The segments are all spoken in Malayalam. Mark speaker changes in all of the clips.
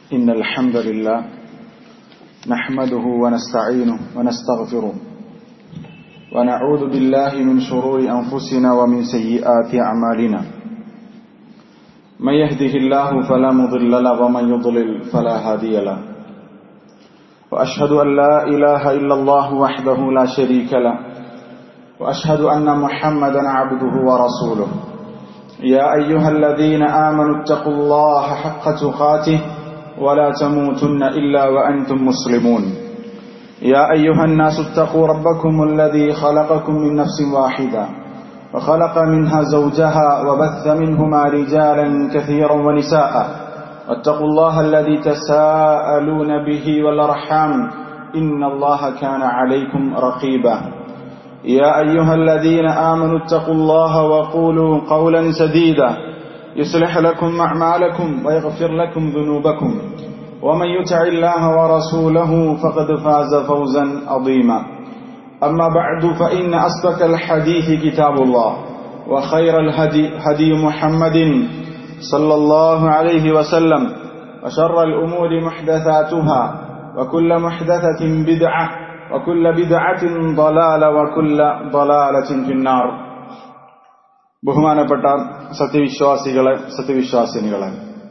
Speaker 1: إن الحمد لله نحمده ونستعينه ونستغفره ونعوذ بالله من شرور أنفسنا ومن سيئات أعمالنا من يهده الله فلا مضل له ومن يضلل فلا هادي له وأشهد أن لا إله إلا الله وحده لا شريك له وأشهد أن محمدا عبده ورسوله يا أيها الذين آمنوا اتقوا الله حق تقاته ولا تموتن إلا وأنتم مسلمون يا أيها الناس اتقوا ربكم الذي خلقكم من نفس واحدة وخلق منها زوجها وبث منهما رجالا كثيرا ونساء واتقوا الله الذي تساءلون به والأرحام إن الله كان عليكم رقيبا يا أيها الذين آمنوا اتقوا الله وقولوا قولا سديدا يصلح لكم أعمالكم ويغفر لكم ذنوبكم ومن يطع الله ورسوله فقد فاز فوزا عظيما أما بعد فإن أصدق الحديث كتاب الله وخير الهدي هدي محمد صلى الله عليه وسلم وشر الأمور محدثاتها وكل محدثة بدعة وكل بدعة ضلالة وكل ضلالة في النار ബഹുമാനപ്പെട്ട സത്യവിശ്വാസികളെ സത്യവിശ്വാസിനികളെ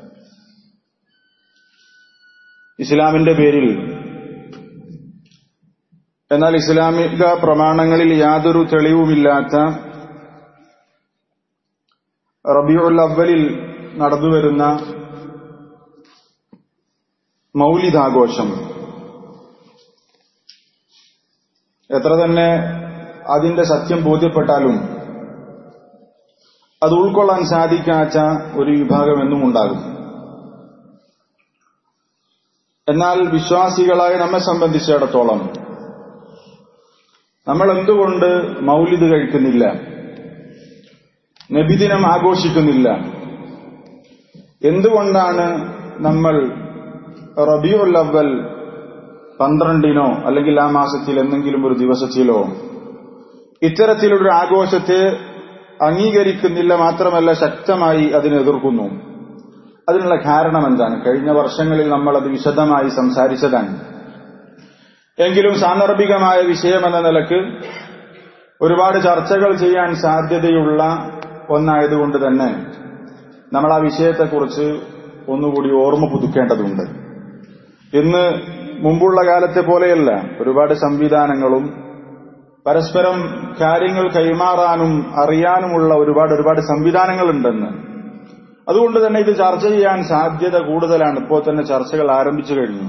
Speaker 1: ഇസ്ലാമിന്റെ പേരിൽ എന്നാൽ ഇസ്ലാമിക പ്രമാണങ്ങളിൽ യാതൊരു തെളിവുമില്ലാത്ത റബിയുൽ അവലിൽ നടന്നുവരുന്ന മൗലിദാഘോഷം എത്ര തന്നെ അതിന്റെ സത്യം ബോധ്യപ്പെട്ടാലും അത് ഉൾക്കൊള്ളാൻ സാധിക്കാത്ത ഒരു വിഭാഗം എന്നും ഉണ്ടാകും എന്നാൽ വിശ്വാസികളായ നമ്മെ സംബന്ധിച്ചിടത്തോളം നമ്മൾ എന്തുകൊണ്ട് മൗലിദ് കഴിക്കുന്നില്ല നബിദിനം ആഘോഷിക്കുന്നില്ല എന്തുകൊണ്ടാണ് നമ്മൾ റബിയുൽ അവൽ പന്ത്രണ്ടിനോ അല്ലെങ്കിൽ ആ മാസത്തിൽ എന്തെങ്കിലും ഒരു ദിവസത്തിലോ ഇത്തരത്തിലൊരു ആഘോഷത്തെ അംഗീകരിക്കുന്നില്ല മാത്രമല്ല ശക്തമായി അതിനെതിർക്കുന്നു അതിനുള്ള കാരണം എന്താണ് കഴിഞ്ഞ വർഷങ്ങളിൽ നമ്മൾ അത് വിശദമായി സംസാരിച്ചതാണ് എങ്കിലും സാന്ദർഭികമായ വിഷയമെന്ന നിലക്ക് ഒരുപാട് ചർച്ചകൾ ചെയ്യാൻ സാധ്യതയുള്ള ഒന്നായതുകൊണ്ട് തന്നെ നമ്മൾ ആ വിഷയത്തെക്കുറിച്ച് ഒന്നുകൂടി ഓർമ്മ പുതുക്കേണ്ടതുണ്ട് ഇന്ന് മുമ്പുള്ള കാലത്തെ പോലെയല്ല ഒരുപാട് സംവിധാനങ്ങളും പരസ്പരം കാര്യങ്ങൾ കൈമാറാനും അറിയാനുമുള്ള ഒരുപാട് ഒരുപാട് സംവിധാനങ്ങളുണ്ടെന്ന് അതുകൊണ്ട് തന്നെ ഇത് ചർച്ച ചെയ്യാൻ സാധ്യത കൂടുതലാണ് ഇപ്പോൾ തന്നെ ചർച്ചകൾ ആരംഭിച്ചു കഴിഞ്ഞു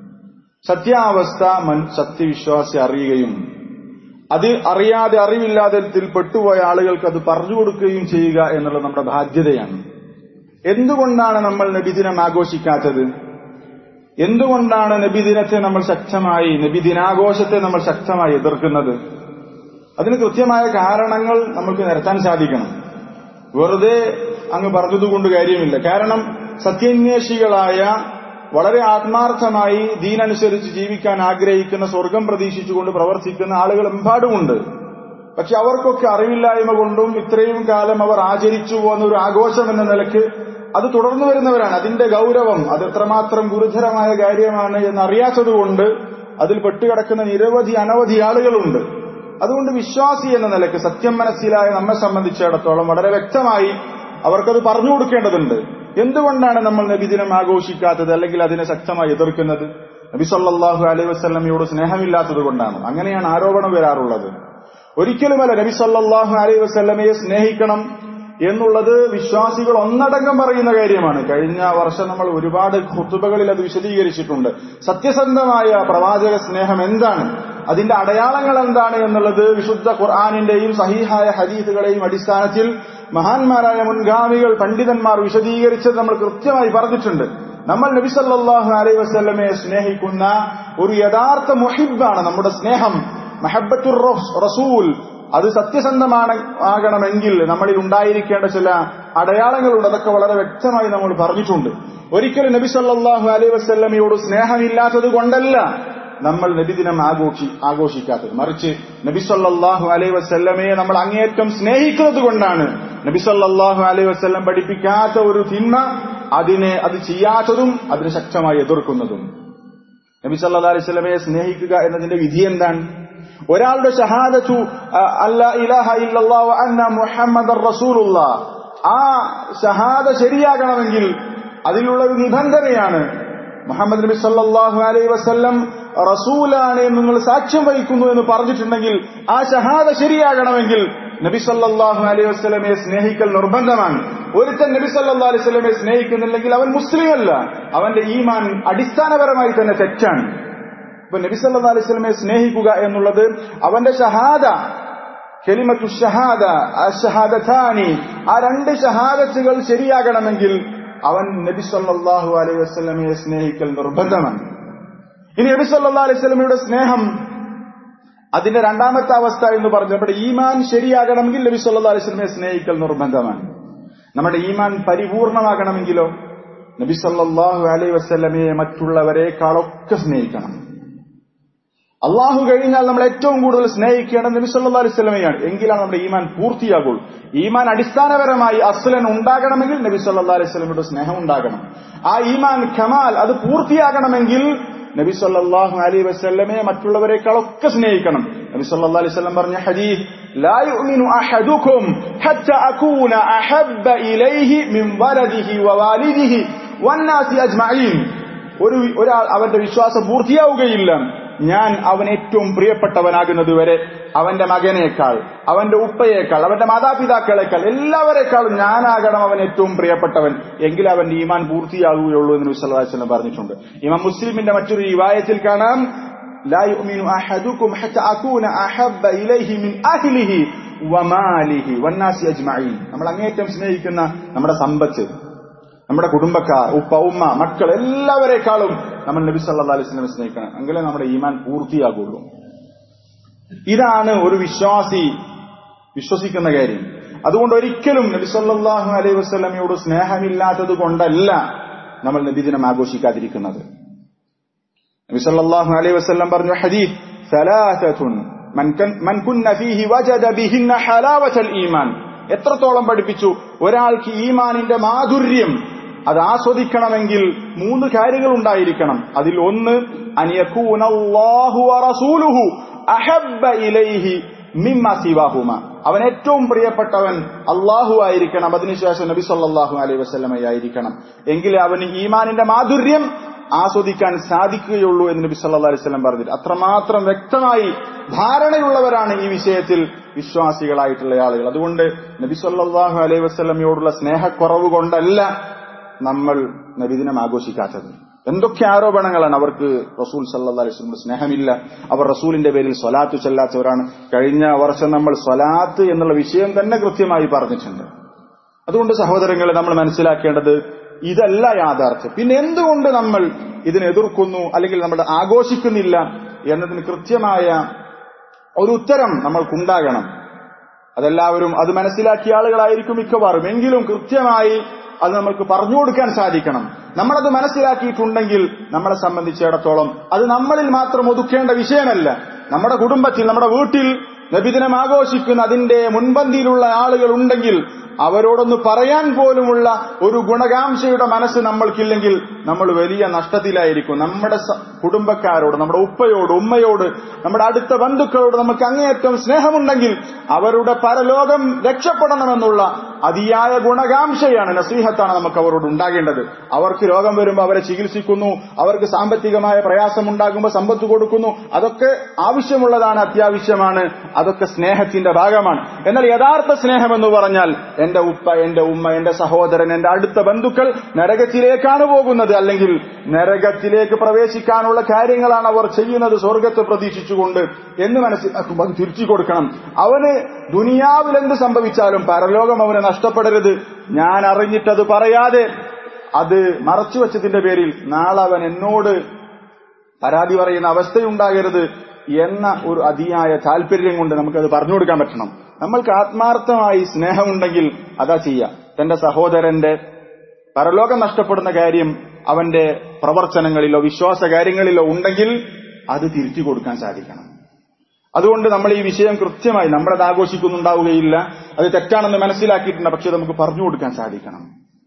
Speaker 1: സത്യാവസ്ഥ സത്യവിശ്വാസി അറിയുകയും അത് അറിയാതെ അറിവില്ലാതെ പെട്ടുപോയ ആളുകൾക്ക് അത് പറഞ്ഞു കൊടുക്കുകയും ചെയ്യുക എന്നുള്ളത് നമ്മുടെ ബാധ്യതയാണ് എന്തുകൊണ്ടാണ് നമ്മൾ നബിദിനം ആഘോഷിക്കാത്തത് എന്തുകൊണ്ടാണ് നബിദിനത്തെ നമ്മൾ ശക്തമായി നബിദിനാഘോഷത്തെ നമ്മൾ ശക്തമായി എതിർക്കുന്നത് അതിന് കൃത്യമായ കാരണങ്ങൾ നമുക്ക് നിരത്താൻ സാധിക്കണം വെറുതെ അങ്ങ് പറഞ്ഞതുകൊണ്ട് കാര്യമില്ല കാരണം സത്യാന്വേഷികളായ വളരെ ആത്മാർത്ഥമായി ദീനനുസരിച്ച് ജീവിക്കാൻ ആഗ്രഹിക്കുന്ന സ്വർഗം പ്രതീക്ഷിച്ചുകൊണ്ട് പ്രവർത്തിക്കുന്ന ആളുകൾ എമ്പാടുമുണ്ട് പക്ഷെ അവർക്കൊക്കെ അറിവില്ലായ്മ കൊണ്ടും ഇത്രയും കാലം അവർ ആചരിച്ചു പോകുന്ന ഒരു ആഘോഷം എന്ന നിലക്ക് അത് തുടർന്നു വരുന്നവരാണ് അതിന്റെ ഗൗരവം അത് എത്രമാത്രം ഗുരുതരമായ കാര്യമാണ് എന്നറിയാത്തതുകൊണ്ട് അതിൽ പെട്ടുകിടക്കുന്ന നിരവധി അനവധി ആളുകളുണ്ട് അതുകൊണ്ട് വിശ്വാസി എന്ന നിലക്ക് സത്യം മനസ്സിലായ നമ്മെ സംബന്ധിച്ചിടത്തോളം വളരെ വ്യക്തമായി അവർക്കത് പറഞ്ഞു കൊടുക്കേണ്ടതുണ്ട് എന്തുകൊണ്ടാണ് നമ്മൾ നബിദിനം ആഘോഷിക്കാത്തത് അല്ലെങ്കിൽ അതിനെ ശക്തമായി എതിർക്കുന്നത് നബി സല്ലാഹു അലൈഹി വസ്ലമയോട് സ്നേഹമില്ലാത്തത് കൊണ്ടാണ് അങ്ങനെയാണ് ആരോപണം വരാറുള്ളത് ഒരിക്കലുമല്ല നബി സല്ലാഹു അലൈഹി വസ്ലമയെ സ്നേഹിക്കണം എന്നുള്ളത് വിശ്വാസികൾ ഒന്നടങ്കം പറയുന്ന കാര്യമാണ് കഴിഞ്ഞ വർഷം നമ്മൾ ഒരുപാട് കുത്തുബകളിൽ അത് വിശദീകരിച്ചിട്ടുണ്ട് സത്യസന്ധമായ പ്രവാചക സ്നേഹം എന്താണ് അതിന്റെ അടയാളങ്ങൾ എന്താണ് എന്നുള്ളത് വിശുദ്ധ ഖുർആാനിന്റെയും സഹീഹായ ഹദീസുകളെയും അടിസ്ഥാനത്തിൽ മഹാന്മാരായ മുൻഗാമികൾ പണ്ഡിതന്മാർ വിശദീകരിച്ചത് നമ്മൾ കൃത്യമായി പറഞ്ഞിട്ടുണ്ട് നമ്മൾ നബിസല്ലാഹു അലൈഹി വസ്ല്ലമയെ സ്നേഹിക്കുന്ന ഒരു യഥാർത്ഥ മുഹിബാണ് നമ്മുടെ സ്നേഹം മഹബത്തുർ റസൂൽ അത് സത്യസന്ധമാണ് ആകണമെങ്കിൽ നമ്മളിൽ ഉണ്ടായിരിക്കേണ്ട ചില അടയാളങ്ങളുണ്ട് അതൊക്കെ വളരെ വ്യക്തമായി നമ്മൾ പറഞ്ഞിട്ടുണ്ട് ഒരിക്കലും നബി സല്ലാഹു അലൈഹി വസ്ല്ലമയോട് സ്നേഹമില്ലാത്തത് കൊണ്ടല്ല നമ്മൾ നബിദിനം ആഘോഷി ആഘോഷിക്കാത്തത് മറിച്ച് നബി സല്ലാഹു അലൈഹി വസ്ല്ലമയെ നമ്മൾ അങ്ങേയറ്റം സ്നേഹിക്കുന്നത് കൊണ്ടാണ് നബി സല്ലാഹു അലൈഹി വസ്ല്ലം പഠിപ്പിക്കാത്ത ഒരു തിന്മ അതിനെ അത് ചെയ്യാത്തതും അതിനെ ശക്തമായി എതിർക്കുന്നതും നബി സല്ലാ അലൈഹി സ്വലമയെ സ്നേഹിക്കുക എന്നതിന്റെ വിധി എന്താണ് ഒരാളുടെ ഷഹാദത്തു അല്ല ഇലാഹ ഇല്ലല്ലാഹു അന്ന മുഹമ്മദ് റസൂലുള്ള ആ ഷഹാദ ശരിയാകണമെങ്കിൽ അതിലുള്ള ഒരു നിബന്ധനയാണ് മുഹമ്മദ് നബി സല്ലാഹു അലൈഹി വസല്ലം റസൂലാണ് എന്ന് നിങ്ങൾ സാക്ഷ്യം വഹിക്കുന്നു എന്ന് പറഞ്ഞിട്ടുണ്ടെങ്കിൽ ആ ഷഹാദ ശരിയാകണമെങ്കിൽ നബി സല്ലാഹു അലൈഹി വസ്ലമയെ സ്നേഹിക്കൽ നിർബന്ധമാണ് ഒരുത്തൻ നബി സല്ലാ അലൈഹി സ്വലമയെ സ്നേഹിക്കുന്നില്ലെങ്കിൽ അവൻ മുസ്ലിം അല്ല അവന്റെ ഈമാൻ അടിസ്ഥാനപരമായി തന്നെ തെറ്റാണ് ഇപ്പൊ നബി സല്ലാ അലൈഹി സ്വലമയെ സ്നേഹിക്കുക എന്നുള്ളത് അവന്റെ ഷഹാദ കെലിമത്തു ഷഹാദ ഷഹാദാനി ആ രണ്ട് ഷഹാദത്തുകൾ ശരിയാകണമെങ്കിൽ അവൻ നബി സല്ലാഹു അലൈഹി വസ്ലമയെ സ്നേഹിക്കൽ നിർബന്ധമാണ് ഇനി നബി സല്ലാ അലൈഹി സ്വലമയുടെ സ്നേഹം അതിന്റെ രണ്ടാമത്തെ അവസ്ഥ എന്ന് പറഞ്ഞു നമ്മുടെ ഈമാൻ ശരിയാകണമെങ്കിൽ നബി സല്ലാ അലൈഹി സ്വലമയെ സ്നേഹിക്കൽ നിർബന്ധമാണ് നമ്മുടെ ഈമാൻ പരിപൂർണമാകണമെങ്കിലോ നബി സല്ലാഹു അലൈഹി വസ്ലമയെ മറ്റുള്ളവരെക്കാളൊക്കെ സ്നേഹിക്കണം അള്ളാഹു കഴിഞ്ഞാൽ നമ്മൾ ഏറ്റവും കൂടുതൽ സ്നേഹിക്കേണ്ടത് നബി സല്ലാ അലൈഹി സ്വലമയാണ് എങ്കിലാണ് നമ്മുടെ ഈമാൻ പൂർത്തിയാകുള്ളൂ ഈമാൻ അടിസ്ഥാനപരമായി അസ്ലൻ ഉണ്ടാകണമെങ്കിൽ നബി സല്ലാ അലൈഹി സ്വലമയുടെ സ്നേഹം ഉണ്ടാകണം ആ ഈമാൻ ഖമാൽ അത് പൂർത്തിയാകണമെങ്കിൽ നബി സല്ലാഹു അലൈഹി വസ്ല്ലമയെ മറ്റുള്ളവരെക്കാളൊക്കെ സ്നേഹിക്കണം നബി സല്ലാ അലൈഹി സ്വലം പറഞ്ഞ ഹദീസ് لا يؤمن أحدكم حتى أكون أحب إليه من ولده ووالده والناس أجمعين ഒരു ഒരാൾ അവന്റെ വിശ്വാസം പൂർത്തിയാവുകയില്ല ഞാൻ അവൻ ഏറ്റവും പ്രിയപ്പെട്ടവനാകുന്നത് വരെ അവന്റെ മകനേക്കാൾ അവന്റെ ഉപ്പയേക്കാൾ അവന്റെ മാതാപിതാക്കളെക്കാൾ എല്ലാവരെക്കാളും ഞാനാകണം അവൻ ഏറ്റവും പ്രിയപ്പെട്ടവൻ എങ്കിൽ അവന്റെ ഈമാൻ പൂർത്തിയാകുകയുള്ളൂ എന്ന് വിശ്വലാസ്ലം പറഞ്ഞിട്ടുണ്ട് ഇമാം മുസ്ലിമിന്റെ മറ്റൊരു റിവായത്തിൽ കാണാം لا يؤمن أحدكم حتى أكون أحب إليه من أهله وماله والناس أجمعين നമ്മൾ അങ്ങേറ്റം സ്നേഹിക്കുന്ന നമ്മുടെ സമ്പത്ത് നമ്മുടെ കുടുംബക്കാർ ഉപ്പ ഉമ്മ മക്കൾ എല്ലാവരെക്കാളും നമ്മൾ നബി സല്ലാ അലൈഹി സ്വലമെ സ്നേഹിക്കണം എങ്കിലേ നമ്മുടെ ഈമാൻ പൂർത്തിയാകുള്ളൂ ഇതാണ് ഒരു വിശ്വാസി വിശ്വസിക്കുന്ന കാര്യം അതുകൊണ്ട് ഒരിക്കലും നബി സല്ലാഹു അലൈഹി വസ്ലമയോട് സ്നേഹമില്ലാത്തത് കൊണ്ടല്ല നമ്മൾ നബിദിനം ആഘോഷിക്കാതിരിക്കുന്നത് നബി സല്ലല്ലാഹു അലൈഹി വസല്ലം പറഞ്ഞു ഹദീസ് സലാസത്തുൻ മൻ കുന്ന ഫീഹി വജദ ബിഹിന്ന ഹലാവത്തൽ ഈമാൻ എത്രത്തോളം പഠിപ്പിച്ചു ഒരാൾക്ക് ഈമാനിന്റെ മാധുര്യം അത് ആസ്വദിക്കണമെങ്കിൽ മൂന്ന് കാര്യങ്ങൾ ഉണ്ടായിരിക്കണം അതിൽ ഒന്ന് അനിയക്കൂനല്ലാഹു റസൂലുഹു അഹബ്ബ ഇലൈഹി മിമ്മ സിവാഹുമ അവൻ ഏറ്റവും പ്രിയപ്പെട്ടവൻ അള്ളാഹു ആയിരിക്കണം അതിനുശേഷം നബി സല്ലാഹു അലൈഹി വസ്ലമയായിരിക്കണം എങ്കിലേ അവന് ഈമാനിന്റെ മാധുര്യം ആസ്വദിക്കാൻ സാധിക്കുകയുള്ളൂ എന്ന് നബി സല്ലാ അലൈഹി സ്വലം പറഞ്ഞിട്ട് അത്രമാത്രം വ്യക്തമായി ധാരണയുള്ളവരാണ് ഈ വിഷയത്തിൽ വിശ്വാസികളായിട്ടുള്ള ആളുകൾ അതുകൊണ്ട് നബി സല്ലാഹു അലൈഹി വസ്ലമയോടുള്ള സ്നേഹക്കുറവ് കൊണ്ടല്ല നമ്മൾ നബിദിനം ആഘോഷിക്കാത്തത് എന്തൊക്കെ ആരോപണങ്ങളാണ് അവർക്ക് റസൂൽ സല്ലാ അലൈഹി സ്നേഹമില്ല അവർ റസൂലിന്റെ പേരിൽ സ്വലാത്ത് ചെല്ലാത്തവരാണ് കഴിഞ്ഞ വർഷം നമ്മൾ സ്വലാത്ത് എന്നുള്ള വിഷയം തന്നെ കൃത്യമായി പറഞ്ഞിട്ടുണ്ട് അതുകൊണ്ട് സഹോദരങ്ങളെ നമ്മൾ മനസ്സിലാക്കേണ്ടത് ഇതല്ല യാഥാർത്ഥ്യം പിന്നെ എന്തുകൊണ്ട് നമ്മൾ ഇതിനെ എതിർക്കുന്നു അല്ലെങ്കിൽ നമ്മൾ ആഘോഷിക്കുന്നില്ല എന്നതിന് കൃത്യമായ ഒരു ഉത്തരം നമ്മൾക്കുണ്ടാകണം അതെല്ലാവരും അത് മനസ്സിലാക്കിയ ആളുകളായിരിക്കും മിക്കവാറും എങ്കിലും കൃത്യമായി അത് നമ്മൾക്ക് പറഞ്ഞു കൊടുക്കാൻ സാധിക്കണം നമ്മളത് മനസ്സിലാക്കിയിട്ടുണ്ടെങ്കിൽ നമ്മളെ സംബന്ധിച്ചിടത്തോളം അത് നമ്മളിൽ മാത്രം ഒതുക്കേണ്ട വിഷയമല്ല നമ്മുടെ കുടുംബത്തിൽ നമ്മുടെ വീട്ടിൽ നബിദിനം ആഘോഷിക്കുന്ന അതിന്റെ മുൻപന്തിയിലുള്ള ആളുകൾ ഉണ്ടെങ്കിൽ അവരോടൊന്ന് പറയാൻ പോലുമുള്ള ഒരു ഗുണകാംക്ഷയുടെ മനസ്സ് നമ്മൾക്കില്ലെങ്കിൽ നമ്മൾ വലിയ നഷ്ടത്തിലായിരിക്കും നമ്മുടെ കുടുംബക്കാരോട് നമ്മുടെ ഉപ്പയോട് ഉമ്മയോട് നമ്മുടെ അടുത്ത ബന്ധുക്കളോട് നമുക്ക് അങ്ങേയറ്റം സ്നേഹമുണ്ടെങ്കിൽ അവരുടെ പരലോകം രക്ഷപ്പെടണമെന്നുള്ള അതിയായ ഗുണകാംക്ഷയാണ് നസീഹത്താണ് നമുക്ക് അവരോട് ഉണ്ടാകേണ്ടത് അവർക്ക് രോഗം വരുമ്പോൾ അവരെ ചികിത്സിക്കുന്നു അവർക്ക് സാമ്പത്തികമായ പ്രയാസം ഉണ്ടാകുമ്പോൾ സമ്പത്ത് കൊടുക്കുന്നു അതൊക്കെ ആവശ്യമുള്ളതാണ് അത്യാവശ്യമാണ് അതൊക്കെ സ്നേഹത്തിന്റെ ഭാഗമാണ് എന്നാൽ യഥാർത്ഥ സ്നേഹം എന്ന് പറഞ്ഞാൽ എന്റെ ഉപ്പ എന്റെ ഉമ്മ എന്റെ സഹോദരൻ എന്റെ അടുത്ത ബന്ധുക്കൾ നരകത്തിലേക്കാണ് പോകുന്നത് അല്ലെങ്കിൽ നരകത്തിലേക്ക് പ്രവേശിക്കാനുള്ള കാര്യങ്ങളാണ് അവർ ചെയ്യുന്നത് സ്വർഗത്തെ പ്രതീക്ഷിച്ചുകൊണ്ട് എന്ന് മനസ്സിലാക്കുമ്പോൾ അത് തിരിച്ചു കൊടുക്കണം അവന് ദുനിയാവിൽ എന്ത് സംഭവിച്ചാലും പരലോകം അവന് നഷ്ടപ്പെടരുത് ഞാൻ അറിഞ്ഞിട്ടത് പറയാതെ അത് മറച്ചുവെച്ചതിന്റെ പേരിൽ നാളെ അവൻ എന്നോട് പരാതി പറയുന്ന അവസ്ഥയുണ്ടാകരുത് എന്ന ഒരു അതിയായ താല്പര്യം കൊണ്ട് നമുക്കത് പറഞ്ഞു കൊടുക്കാൻ പറ്റണം നമ്മൾക്ക് ആത്മാർത്ഥമായി സ്നേഹമുണ്ടെങ്കിൽ അതാ ചെയ്യുക തന്റെ സഹോദരന്റെ പരലോകം നഷ്ടപ്പെടുന്ന കാര്യം അവന്റെ പ്രവർത്തനങ്ങളിലോ വിശ്വാസ കാര്യങ്ങളിലോ ഉണ്ടെങ്കിൽ അത് തിരിച്ചു കൊടുക്കാൻ സാധിക്കണം അതുകൊണ്ട് നമ്മൾ ഈ വിഷയം കൃത്യമായി നമ്മളത് ആഘോഷിക്കുന്നുണ്ടാവുകയില്ല അത് തെറ്റാണെന്ന് മനസ്സിലാക്കിയിട്ടുണ്ട് പക്ഷെ നമുക്ക് പറഞ്ഞു കൊടുക്കാൻ സാധിക്കണം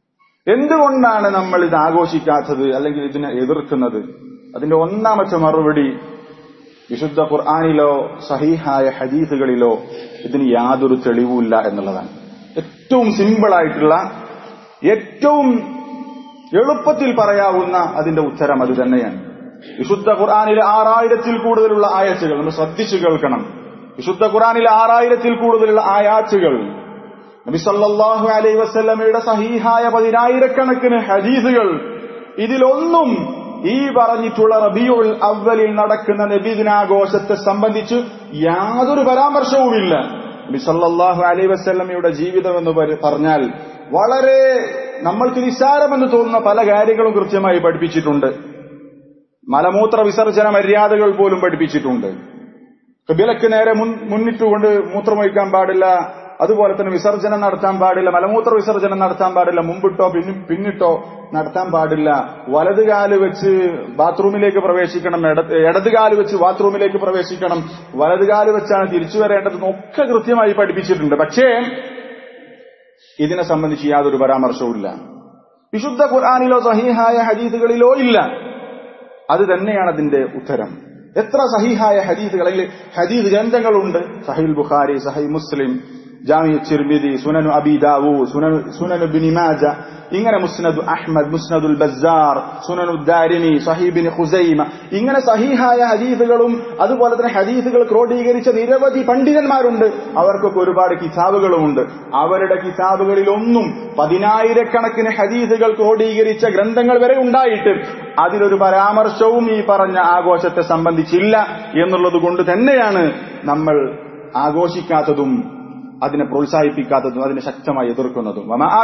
Speaker 1: എന്തുകൊണ്ടാണ് നമ്മൾ ഇത് ആഘോഷിക്കാത്തത് അല്ലെങ്കിൽ ഇതിനെ എതിർക്കുന്നത് അതിന്റെ ഒന്നാമത്തെ മറുപടി വിശുദ്ധ ഖുർആാനിലോ സഹീഹായ ഹദീസുകളിലോ ഇതിന് യാതൊരു തെളിവുമില്ല എന്നുള്ളതാണ് ഏറ്റവും സിമ്പിളായിട്ടുള്ള ഏറ്റവും എളുപ്പത്തിൽ പറയാവുന്ന അതിന്റെ ഉത്തരം അത് തന്നെയാണ് വിശുദ്ധ ഖുർആാനിലെ ആറായിരത്തിൽ കൂടുതലുള്ള ആയത്തുകൾ നമ്മൾ ശ്രദ്ധിച്ചു കേൾക്കണം വിശുദ്ധ ഖുർആാനിലെ ആറായിരത്തിൽ കൂടുതലുള്ള ആയാച്ചുകൾ നബി സല്ലല്ലാഹു അലൈഹി വസല്ലമയുടെ സഹീഹായ പതിനായിരക്കണക്കിന് ഹദീസുകൾ ഇതിലൊന്നും ഈ പറഞ്ഞിട്ടുള്ള റബിയുൽ അവലിൽ നടക്കുന്ന നബിദിനാഘോഷത്തെ സംബന്ധിച്ച് യാതൊരു പരാമർശവുമില്ല നബി സല്ലല്ലാഹു അലൈഹി വസല്ലമയുടെ ജീവിതം എന്ന് പറഞ്ഞാൽ വളരെ നമ്മൾക്ക് നിസ്സാരമെന്ന് തോന്നുന്ന പല കാര്യങ്ങളും കൃത്യമായി പഠിപ്പിച്ചിട്ടുണ്ട് മലമൂത്ര വിസർജന മര്യാദകൾ പോലും പഠിപ്പിച്ചിട്ടുണ്ട് കിബിലക്ക് നേരെ മുൻ മുന്നിട്ടുകൊണ്ട് മൂത്രമൊഴിക്കാൻ പാടില്ല അതുപോലെ തന്നെ വിസർജനം നടത്താൻ പാടില്ല മലമൂത്ര വിസർജനം നടത്താൻ പാടില്ല മുമ്പിട്ടോ പിന്നി പിന്നിട്ടോ നടത്താൻ പാടില്ല വലത് കാല് വെച്ച് ബാത്റൂമിലേക്ക് പ്രവേശിക്കണം ഇടത് കാല് വെച്ച് ബാത്റൂമിലേക്ക് പ്രവേശിക്കണം വലത് കാല് വെച്ചാണ് തിരിച്ചു വരേണ്ടതെന്നൊക്കെ കൃത്യമായി പഠിപ്പിച്ചിട്ടുണ്ട് പക്ഷേ ഇതിനെ സംബന്ധിച്ച് യാതൊരു പരാമർശവുമില്ല വിശുദ്ധ ഖുർആാനിലോ സഹീഹായ ഹദീസുകളിലോ ഇല്ല അത് തന്നെയാണ് അതിന്റെ ഉത്തരം എത്ര സഹിഹായ ഹദീസുകൾ അല്ലെങ്കിൽ ഹദീസ് ഗ്രന്ഥങ്ങളുണ്ട് സഹീൽ ബുഖാരി സഹൈ മുസ്ലിം ജാമി ചിർമിദി സുനനു അബി ദാവൂ സുനനു ബിനിമാജ ഇങ്ങനെ മുസ്നദു അഹ്മദ് മുസ്നദുൽ ബസാർ സുനനു ദാരിമി സഹീബിന് ഹുസൈമ ഇങ്ങനെ സഹീഹായ ഹദീസുകളും അതുപോലെ തന്നെ ഹദീസുകൾ ക്രോഡീകരിച്ച നിരവധി പണ്ഡിതന്മാരുണ്ട് അവർക്കൊക്കെ ഒരുപാട് കിതാബുകളുമുണ്ട് അവരുടെ കിതാബുകളിലൊന്നും പതിനായിരക്കണക്കിന് ഹദീസുകൾ ക്രോഡീകരിച്ച ഗ്രന്ഥങ്ങൾ വരെ ഉണ്ടായിട്ട് അതിലൊരു പരാമർശവും ഈ പറഞ്ഞ ആഘോഷത്തെ സംബന്ധിച്ചില്ല എന്നുള്ളത് കൊണ്ട് തന്നെയാണ് നമ്മൾ ആഘോഷിക്കാത്തതും അതിനെ പ്രോത്സാഹിപ്പിക്കാത്തതും അതിനെ ശക്തമായി എതിർക്കുന്നതും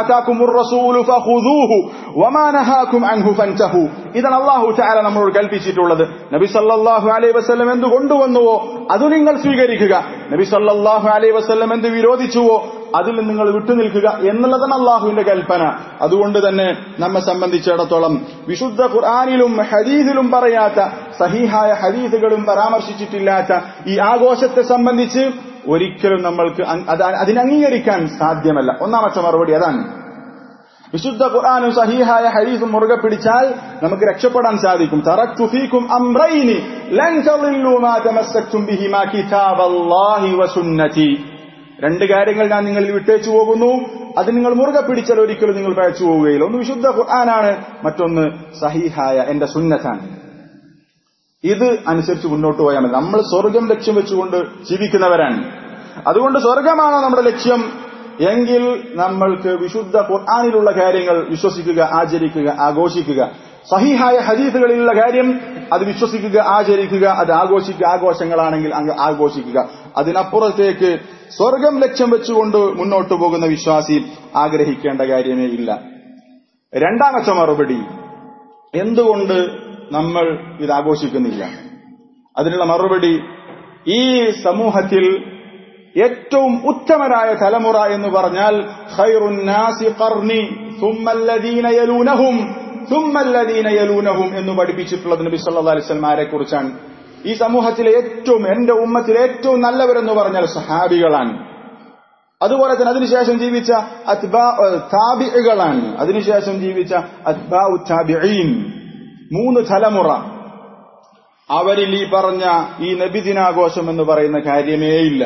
Speaker 1: ഇതാണ് അള്ളാഹു ചാല നമ്മളോട് കൽപ്പിച്ചിട്ടുള്ളത് നബി സല്ലാഹു അലൈഹി വസ്ലം എന്ത് കൊണ്ടുവന്നുവോ അത് നിങ്ങൾ സ്വീകരിക്കുക നബി സല്ലാഹു അലൈഹി വസ്ലം എന്ത് വിരോധിച്ചുവോ അതിൽ നിങ്ങൾ വിട്ടുനിൽക്കുക എന്നുള്ളതാണ് അള്ളാഹുവിന്റെ കൽപ്പന അതുകൊണ്ട് തന്നെ നമ്മെ സംബന്ധിച്ചിടത്തോളം വിശുദ്ധ ഖുർആാനിലും ഹദീസിലും പറയാത്ത സഹീഹായ ഹദീസുകളും പരാമർശിച്ചിട്ടില്ലാത്ത ഈ ആഘോഷത്തെ സംബന്ധിച്ച് ഒരിക്കലും നമ്മൾക്ക് അതിനെ അംഗീകരിക്കാൻ സാധ്യമല്ല ഒന്നാമത്തെ മറുപടി അതാണ് വിശുദ്ധ ഖുർആാനും സഹീഹായ ഹരീസും മുറുകെ പിടിച്ചാൽ നമുക്ക് രക്ഷപ്പെടാൻ സാധിക്കും തറക്തുഫീക്കും അംറൈനി ലൻ തളില്ലു മാ തമസ്സക്തും ബിഹിമാ കിതാബല്ലാഹി വസുന്നതി രണ്ട് കാര്യങ്ങൾ ഞാൻ നിങ്ങളിൽ വിട്ടേച്ചു പോകുന്നു അത് നിങ്ങൾ മുറുകെ പിടിച്ചാൽ ഒരിക്കലും നിങ്ങൾ പഴച്ചു പോവുകയില്ല ഒന്ന് വിശുദ്ധ ഖുർആനാണ് മറ്റൊന്ന് സഹീഹായ എന്റെ സുന്നത്താണ് ഇത് അനുസരിച്ച് മുന്നോട്ട് പോയാൽ മതി നമ്മൾ സ്വർഗം ലക്ഷ്യം വെച്ചുകൊണ്ട് ജീവിക്കുന്നവരാണ് അതുകൊണ്ട് സ്വർഗമാണോ നമ്മുടെ ലക്ഷ്യം എങ്കിൽ നമ്മൾക്ക് വിശുദ്ധ ഖുർആാനിലുള്ള കാര്യങ്ങൾ വിശ്വസിക്കുക ആചരിക്കുക ആഘോഷിക്കുക സഹിഹായ ഹദീസുകളിലുള്ള കാര്യം അത് വിശ്വസിക്കുക ആചരിക്കുക അത് ആഘോഷിക്കുക ആഘോഷങ്ങളാണെങ്കിൽ അങ്ങ് ആഘോഷിക്കുക അതിനപ്പുറത്തേക്ക് സ്വർഗം ലക്ഷ്യം വെച്ചുകൊണ്ട് മുന്നോട്ട് പോകുന്ന വിശ്വാസി ആഗ്രഹിക്കേണ്ട കാര്യമേ ഇല്ല രണ്ടാമത്തെ മറുപടി എന്തുകൊണ്ട് നമ്മൾ ഇത് ആഘോഷിക്കുന്നില്ല അതിനുള്ള മറുപടി ഈ സമൂഹത്തിൽ ഏറ്റവും ഉത്തമരായ തലമുറ എന്ന് പറഞ്ഞാൽ ഖൈറുന്നാസി ഖർനി സുമ്മല്ലദീന യലൂനഹും സുമ്മല്ലദീന യലൂനഹും എന്ന് പഠിപ്പിച്ചിട്ടുള്ളത് നബി സല്ലല്ലാഹു അലൈഹി വസല്ലമയെ കുറിച്ചാണ് ഈ സമൂഹത്തിലെ ഏറ്റവും എന്റെ ഉമ്മത്തിലെ ഏറ്റവും നല്ലവരെന്ന് പറഞ്ഞാൽ സഹാബികളാണ് അതുപോലെ തന്നെ അതിനുശേഷം ജീവിച്ച താബികളാണ് അതിനുശേഷം ജീവിച്ച അത്ബാഉ താബിഈൻ മൂന്ന് തലമുറ അവരിൽ ഈ പറഞ്ഞ ഈ നബിദിനാഘോഷം എന്ന് പറയുന്ന കാര്യമേ ഇല്ല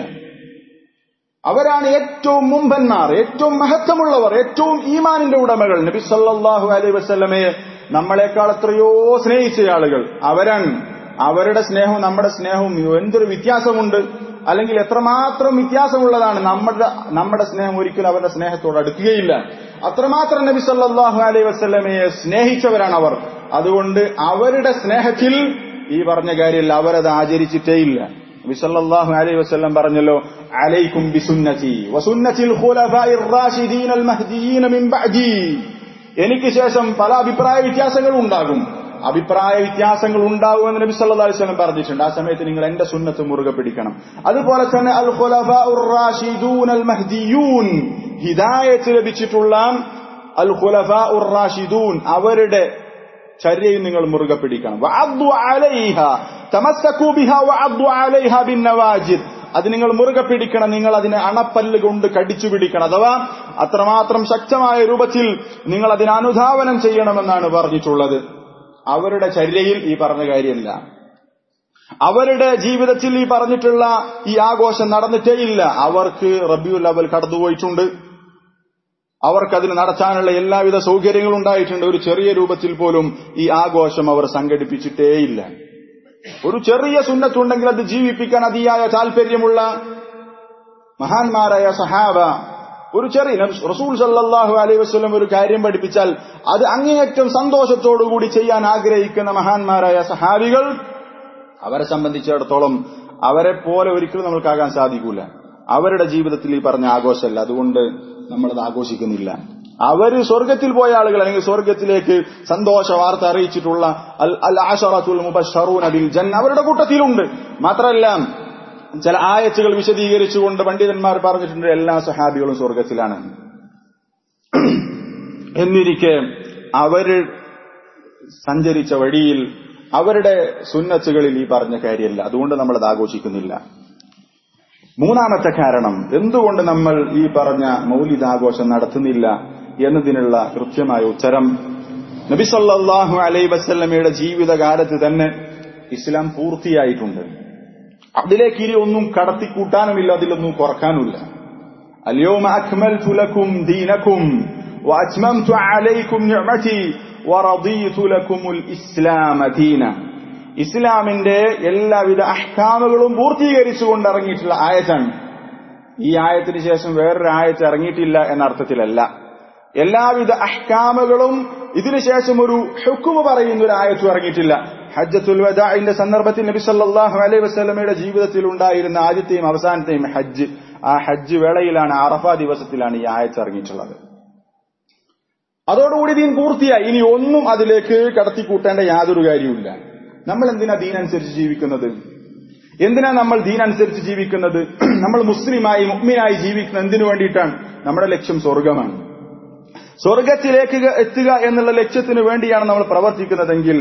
Speaker 1: അവരാണ് ഏറ്റവും മുമ്പന്മാർ ഏറ്റവും മഹത്വമുള്ളവർ ഏറ്റവും ഈമാനിന്റെ ഉടമകൾ നബി സല്ലാഹു അലൈഹി വസ്ലമയെ നമ്മളെക്കാൾ എത്രയോ സ്നേഹിച്ച ആളുകൾ അവരാണ് അവരുടെ സ്നേഹവും നമ്മുടെ സ്നേഹവും എന്തൊരു വ്യത്യാസമുണ്ട് അല്ലെങ്കിൽ എത്രമാത്രം വ്യത്യാസമുള്ളതാണ് നമ്മുടെ നമ്മുടെ സ്നേഹം ഒരിക്കലും അവരുടെ സ്നേഹത്തോട് അടുക്കുകയില്ല അത്രമാത്രം നബി സല്ലാഹു അലൈഹി വസ്ലമയെ സ്നേഹിച്ചവരാണ് അവർ അതുകൊണ്ട് അവരുടെ സ്നേഹത്തിൽ ഈ പറഞ്ഞ കാര്യമില്ല അവരത് ആചരിച്ചിട്ടേയില്ല നബി സല്ലല്ലാഹു അലൈഹി വസല്ലം പറഞ്ഞല്ലോ അലൈക്കും ബിസുന്നതി വസുന്നതിൽ ഖുലഫാഇർ റാഷിദീൻ മഹ്ദിയീൻ മിൻ ബഅദി എനിക്ക് ശേഷം പല അഭിപ്രായ വ്യത്യാസങ്ങളും ഉണ്ടാകും അഭിപ്രായ വ്യത്യാസങ്ങൾ ഉണ്ടാകുമെന്ന് നബി സല്ലല്ലാഹു അലൈഹി വസല്ലം പറഞ്ഞിട്ടുണ്ട് ആ സമയത്ത് നിങ്ങൾ എന്റെ സുന്നത്ത് മുറുകെ പിടിക്കണം അതുപോലെ തന്നെ അൽ ഖുലഫാഉർ റാഷിദൂൻ അൽ മഹ്ദിയൂൻ ഹിദായത്ത് ലഭിച്ചിട്ടുള്ള അൽ ഖുലഫാഉർ റാഷിദൂൻ അവരുടെ ചര്യയും നിങ്ങൾ മുറുകെ പിടിക്കണം അത് നിങ്ങൾ മുറുകെ പിടിക്കണം നിങ്ങൾ അതിനെ അണപ്പല്ല് കൊണ്ട് കടിച്ചു പിടിക്കണം അഥവാ അത്രമാത്രം ശക്തമായ രൂപത്തിൽ നിങ്ങൾ അതിനെ അനുധാവനം ചെയ്യണമെന്നാണ് പറഞ്ഞിട്ടുള്ളത് അവരുടെ ചര്യയിൽ ഈ പറഞ്ഞ കാര്യമില്ല അവരുടെ ജീവിതത്തിൽ ഈ പറഞ്ഞിട്ടുള്ള ഈ ആഘോഷം നടന്നിട്ടേയില്ല അവർക്ക് റബിയുൽ അവൽ കടന്നുപോയിട്ടുണ്ട് അവർക്കതിന് നടത്താനുള്ള എല്ലാവിധ സൗകര്യങ്ങളും ഉണ്ടായിട്ടുണ്ട് ഒരു ചെറിയ രൂപത്തിൽ പോലും ഈ ആഘോഷം അവർ സംഘടിപ്പിച്ചിട്ടേയില്ല ഒരു ചെറിയ സുന്നത്തുണ്ടെങ്കിൽ അത് ജീവിപ്പിക്കാൻ അതിയായ താല്പര്യമുള്ള മഹാന്മാരായ സഹാബ ഒരു ചെറിയ റസൂൽ സല്ലാഹു അലൈഹി വസ്ലം ഒരു കാര്യം പഠിപ്പിച്ചാൽ അത് അങ്ങേയറ്റം സന്തോഷത്തോടുകൂടി ചെയ്യാൻ ആഗ്രഹിക്കുന്ന മഹാന്മാരായ സഹാബികൾ അവരെ സംബന്ധിച്ചിടത്തോളം അവരെ പോലെ ഒരിക്കലും നമ്മൾക്കാകാൻ സാധിക്കൂല അവരുടെ ജീവിതത്തിൽ ഈ പറഞ്ഞ ആഘോഷമല്ല അതുകൊണ്ട് നമ്മളത് ആഘോഷിക്കുന്നില്ല അവര് സ്വർഗത്തിൽ പോയ ആളുകൾ അല്ലെങ്കിൽ സ്വർഗത്തിലേക്ക് സന്തോഷ വാർത്ത അറിയിച്ചിട്ടുള്ള അൽ അൽ ആഷറത്തുൽ മുബഷറൂൻ ബിൽ ജന്ന അവരുടെ കൂട്ടത്തിലുണ്ട് മാത്രമല്ല ചില ആയത്തുകൾ വിശദീകരിച്ചുകൊണ്ട് പണ്ഡിതന്മാർ പറഞ്ഞിട്ടുണ്ട് എല്ലാ സഹാബികളും സ്വർഗത്തിലാണ് എന്നിരിക്കെ അവര് സഞ്ചരിച്ച വഴിയിൽ അവരുടെ സുന്നത്തുകളിൽ ഈ പറഞ്ഞ കാര്യമല്ല അതുകൊണ്ട് നമ്മളത് ആഘോഷിക്കുന്നില്ല മൂന്നാമത്തെ കാരണം എന്തുകൊണ്ട് നമ്മൾ ഈ പറഞ്ഞ മൗലിദാഘോഷം നടത്തുന്നില്ല എന്നതിനുള്ള കൃത്യമായ ഉത്തരം നബിസല്ലാഹു അലൈ വസല്ലമയുടെ ജീവിതകാലത്ത് തന്നെ ഇസ്ലാം പൂർത്തിയായിട്ടുണ്ട് അതിലേക്ക് ഇനി ഒന്നും കടത്തിക്കൂട്ടാനുമില്ല അതിലൊന്നും കുറക്കാനുമില്ല اليوم أكملت لكم دينكم وأتممت عليكم نعمتي ورضيت لكم الإسلام دينا ഇസ്ലാമിന്റെ എല്ലാവിധ അഹ്കാമുകളും പൂർത്തീകരിച്ചുകൊണ്ട് ഇറങ്ങിയിട്ടുള്ള ആയത്താണ് ഈ ആയത്തിന് ശേഷം വേറൊരു ആയത്ത് ഇറങ്ങിയിട്ടില്ല എന്ന അർത്ഥത്തിലല്ല എല്ലാവിധ അഹ്കാമുകളും ഇതിനുശേഷം ഒരു ഹുക്കുമ് പറയുന്ന ഒരു ആയത്തും ഇറങ്ങിയിട്ടില്ല ഹജ്ജത്തുൽ വദാഇന്റെ സന്ദർഭത്തിൽ നബി സല്ലല്ലാഹു അലൈഹി വസല്ലമയുടെ ജീവിതത്തിൽ ഉണ്ടായിരുന്ന ആദ്യത്തെയും അവസാനത്തെയും ഹജ്ജ് ആ ഹജ്ജ് വേളയിലാണ് അറഫ ദിവസത്തിലാണ് ഈ ആയത്ത് ഇറങ്ങിയിട്ടുള്ളത് അതോടുകൂടി ദീൻ പൂർത്തിയായി ഇനി ഒന്നും അതിലേക്ക് കടത്തിക്കൂട്ടേണ്ട യാതൊരു കാര്യവുമില്ല നമ്മൾ എന്തിനാ ദീനനുസരിച്ച് ജീവിക്കുന്നത് എന്തിനാ നമ്മൾ ദീനനുസരിച്ച് ജീവിക്കുന്നത് നമ്മൾ മുസ്ലിമായി മുഗ്മിനായി ജീവിക്കുന്നത് എന്തിനു വേണ്ടിയിട്ടാണ് നമ്മുടെ ലക്ഷ്യം സ്വർഗമാണ് സ്വർഗത്തിലേക്ക് എത്തുക എന്നുള്ള ലക്ഷ്യത്തിന് വേണ്ടിയാണ് നമ്മൾ പ്രവർത്തിക്കുന്നതെങ്കിൽ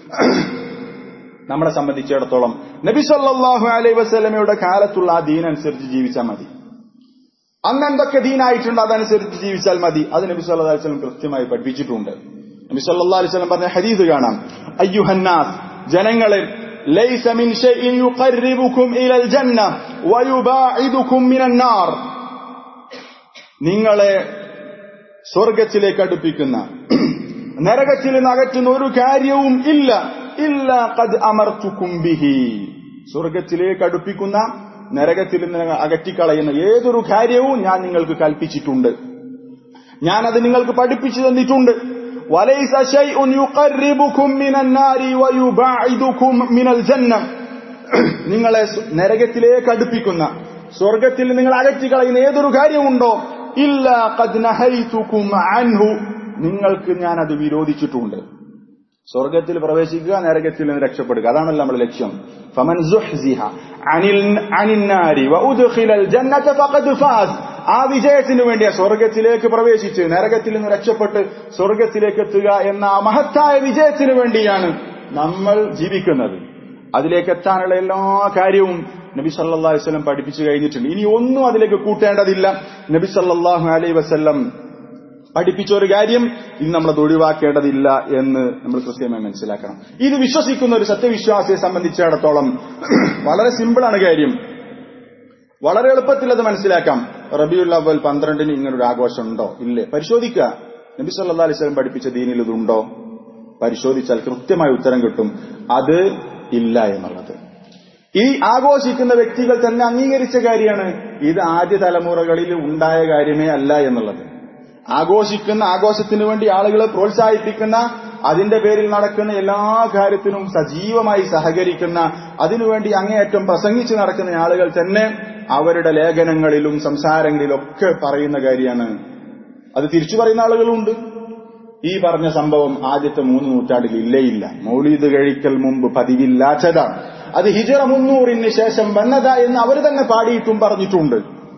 Speaker 1: നമ്മളെ സംബന്ധിച്ചിടത്തോളം നബി സല്ലാഹു അലൈ വസ്ലമയുടെ കാലത്തുള്ള ആ ദീനനുസരിച്ച് ജീവിച്ചാൽ മതി അന്ന് എന്തൊക്കെ ദീനായിട്ടുണ്ട് അതനുസരിച്ച് ജീവിച്ചാൽ മതി അത് നബി സല്ലാ അലൈഹി സ്വലം കൃത്യമായി പഠിപ്പിച്ചിട്ടുണ്ട് നബി സല്ലാ അലൈഹി സ്വലം പറഞ്ഞ ഹദീസ് കാണാം അയ്യുഹന്നാസ് ജനങ്ങളെ ليس من شيء يقربكم إلى الجنة ويباعدكم من النار നിങ്ങളെ സ്വർഗത്തിലേക്ക് അടുപ്പിക്കുന്ന നരകത്തിൽ നിന്ന് അകറ്റുന്ന ഒരു കാര്യവും ഇല്ല ഇല്ല കത് അമർത്തുക്കും ബിഹി സ്വർഗത്തിലേക്ക് അടുപ്പിക്കുന്ന നരകത്തിൽ നിന്ന് അകറ്റിക്കളയുന്ന ഏതൊരു കാര്യവും ഞാൻ നിങ്ങൾക്ക് കൽപ്പിച്ചിട്ടുണ്ട് ഞാൻ അത് നിങ്ങൾക്ക് പഠിപ്പിച്ചു തന്നിട്ടുണ്ട് وليس شيء يقربكم من النار ويباعدكم من الجنة നിങ്ങളെ നരകത്തിലേക്ക് അടുപ്പിക്കുന്ന സ്വർഗത്തിൽ നിങ്ങൾ അകറ്റിക്കളയുന്ന ഏതൊരു കാര്യമുണ്ടോ ഇല്ല കദ്നഹൈതുക്കും അൻഹു നിങ്ങൾക്ക് ഞാൻ അത് വിരോധിച്ചിട്ടുണ്ട് സ്വർഗത്തിൽ പ്രവേശിക്കുക നരകത്തിൽ നിന്ന് രക്ഷപ്പെടുക അതാണല്ലോ നമ്മുടെ ലക്ഷ്യം ഫമൻ അനിൽ അനിന്നാരി വഉദ്ഖിലൽ ജന്നത ഫഖദ് ഫാസ് ആ വിജയത്തിന് വേണ്ടിയ സ്വർഗത്തിലേക്ക് പ്രവേശിച്ച് നരകത്തിൽ നിന്ന് രക്ഷപ്പെട്ട് സ്വർഗത്തിലേക്ക് എത്തുക എന്ന ആ മഹത്തായ വിജയത്തിന് വേണ്ടിയാണ് നമ്മൾ ജീവിക്കുന്നത് അതിലേക്ക് എത്താനുള്ള എല്ലാ കാര്യവും നബി സല്ലാ വസ്ലം പഠിപ്പിച്ചു കഴിഞ്ഞിട്ടുണ്ട് ഇനി ഒന്നും അതിലേക്ക് കൂട്ടേണ്ടതില്ല നബി സല്ലാഹു അലൈ വസ്ല്ലം പഠിപ്പിച്ച ഒരു കാര്യം ഇത് നമ്മളത് ഒഴിവാക്കേണ്ടതില്ല എന്ന് നമ്മൾ കൃത്യമായി മനസ്സിലാക്കണം ഇത് വിശ്വസിക്കുന്ന ഒരു സത്യവിശ്വാസിയെ സംബന്ധിച്ചിടത്തോളം വളരെ സിമ്പിളാണ് കാര്യം വളരെ എളുപ്പത്തിൽ അത് മനസ്സിലാക്കാം റബിയുൽ അവൽ പന്ത്രണ്ടിന് ഇങ്ങനൊരു ആഘോഷം ഉണ്ടോ ഇല്ലേ പരിശോധിക്കുക നബി സല്ലാ അലൈഹി സ്വലം പഠിപ്പിച്ച ദീനിൽ ഇതുണ്ടോ പരിശോധിച്ചാൽ കൃത്യമായ ഉത്തരം കിട്ടും അത് ഇല്ല എന്നുള്ളത് ഈ ആഘോഷിക്കുന്ന വ്യക്തികൾ തന്നെ അംഗീകരിച്ച കാര്യമാണ് ഇത് ആദ്യ തലമുറകളിൽ ഉണ്ടായ കാര്യമേ അല്ല എന്നുള്ളത് ആഘോഷിക്കുന്ന ആഘോഷത്തിന് വേണ്ടി ആളുകളെ പ്രോത്സാഹിപ്പിക്കുന്ന അതിന്റെ പേരിൽ നടക്കുന്ന എല്ലാ കാര്യത്തിനും സജീവമായി സഹകരിക്കുന്ന അതിനുവേണ്ടി അങ്ങേയറ്റം പ്രസംഗിച്ച് നടക്കുന്ന ആളുകൾ തന്നെ അവരുടെ ലേഖനങ്ങളിലും സംസാരങ്ങളിലും ഒക്കെ പറയുന്ന കാര്യമാണ് അത് തിരിച്ചു പറയുന്ന ആളുകളുണ്ട് ഈ പറഞ്ഞ സംഭവം ആദ്യത്തെ മൂന്ന് നൂറ്റാണ്ടിൽ ഇല്ലേയില്ല മൗലീദ് കഴിക്കൽ മുമ്പ് പതിവില്ലാത്തതാണ് അത് ഹിജറ മുന്നൂറിന് ശേഷം വന്നതാ എന്ന് അവർ തന്നെ പാടിയിട്ടും പറഞ്ഞിട്ടുണ്ട്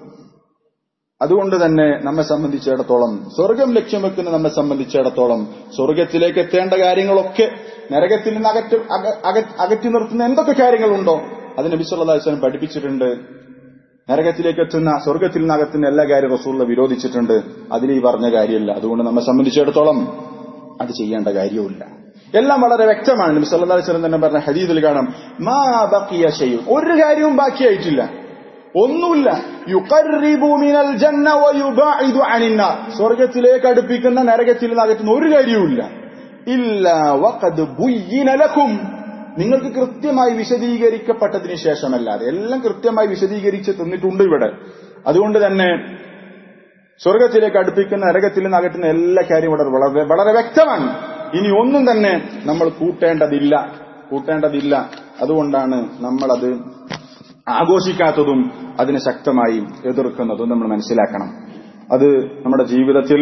Speaker 1: അതുകൊണ്ട് തന്നെ നമ്മെ സംബന്ധിച്ചിടത്തോളം സ്വർഗം ലക്ഷ്യം വെക്കുന്ന നമ്മെ സംബന്ധിച്ചിടത്തോളം സ്വർഗത്തിലേക്ക് എത്തേണ്ട കാര്യങ്ങളൊക്കെ നരകത്തിൽ നിന്ന് അകറ്റി അകറ്റി നിർത്തുന്ന എന്തൊക്കെ കാര്യങ്ങളുണ്ടോ അത് നബി സല്ലല്ലാഹു അലൈഹി വസല്ലം പഠിപ്പിച്ചിട്ടുണ്ട് നരകത്തിലേക്ക് എത്തുന്ന സ്വർഗത്തിൽ നിന്നകത്തുന്ന എല്ലാ കാര്യം റസൂള്ള വിരോധിച്ചിട്ടുണ്ട് അതിൽ ഈ പറഞ്ഞ കാര്യമില്ല അതുകൊണ്ട് നമ്മെ സംബന്ധിച്ചിടത്തോളം അത് ചെയ്യേണ്ട കാര്യവുമില്ല എല്ലാം വളരെ വ്യക്തമാണ് നബി സല്ലല്ലാഹു അലൈഹി വസല്ലം തന്നെ പറഞ്ഞ ഹദീസിൽ കാണാം മാ ബഖിയ ഷൈഉൻ ഒരു കാര്യവും ബാക്കിയായിട്ടില്ല ഒന്നുമില്ല യുഖർരിബു മിനൽ ജന്ന വയുബാഇദു അനിന്നാർ സ്വർഗ്ഗത്തിലേക്ക് അടുപ്പിക്കുന്ന നരകത്തിൽ നിന്ന് അകറ്റുന്ന ഒരു കാര്യവുമില്ല ഇല്ല വഖദ് ബുയ്യിന ലക്കും നിങ്ങൾക്ക് കൃത്യമായി വിശദീകരിക്കപ്പെട്ടതിന് ശേഷമല്ലാതെ എല്ലാം കൃത്യമായി വിശദീകരിച്ച് തന്നിട്ടുണ്ട് ഇവിടെ അതുകൊണ്ട് തന്നെ സ്വർഗത്തിലേക്ക് അടുപ്പിക്കുന്ന നരകത്തിൽ നിന്ന് അകറ്റുന്ന എല്ലാ കാര്യവും ഇവിടെ വളരെ വളരെ വ്യക്തമാണ് ഇനി ഒന്നും തന്നെ നമ്മൾ കൂട്ടേണ്ടതില്ല കൂട്ടേണ്ടതില്ല അതുകൊണ്ടാണ് നമ്മളത് ആഘോഷിക്കാത്തതും അതിനെ ശക്തമായി എതിർക്കുന്നതും നമ്മൾ മനസ്സിലാക്കണം അത് നമ്മുടെ ജീവിതത്തിൽ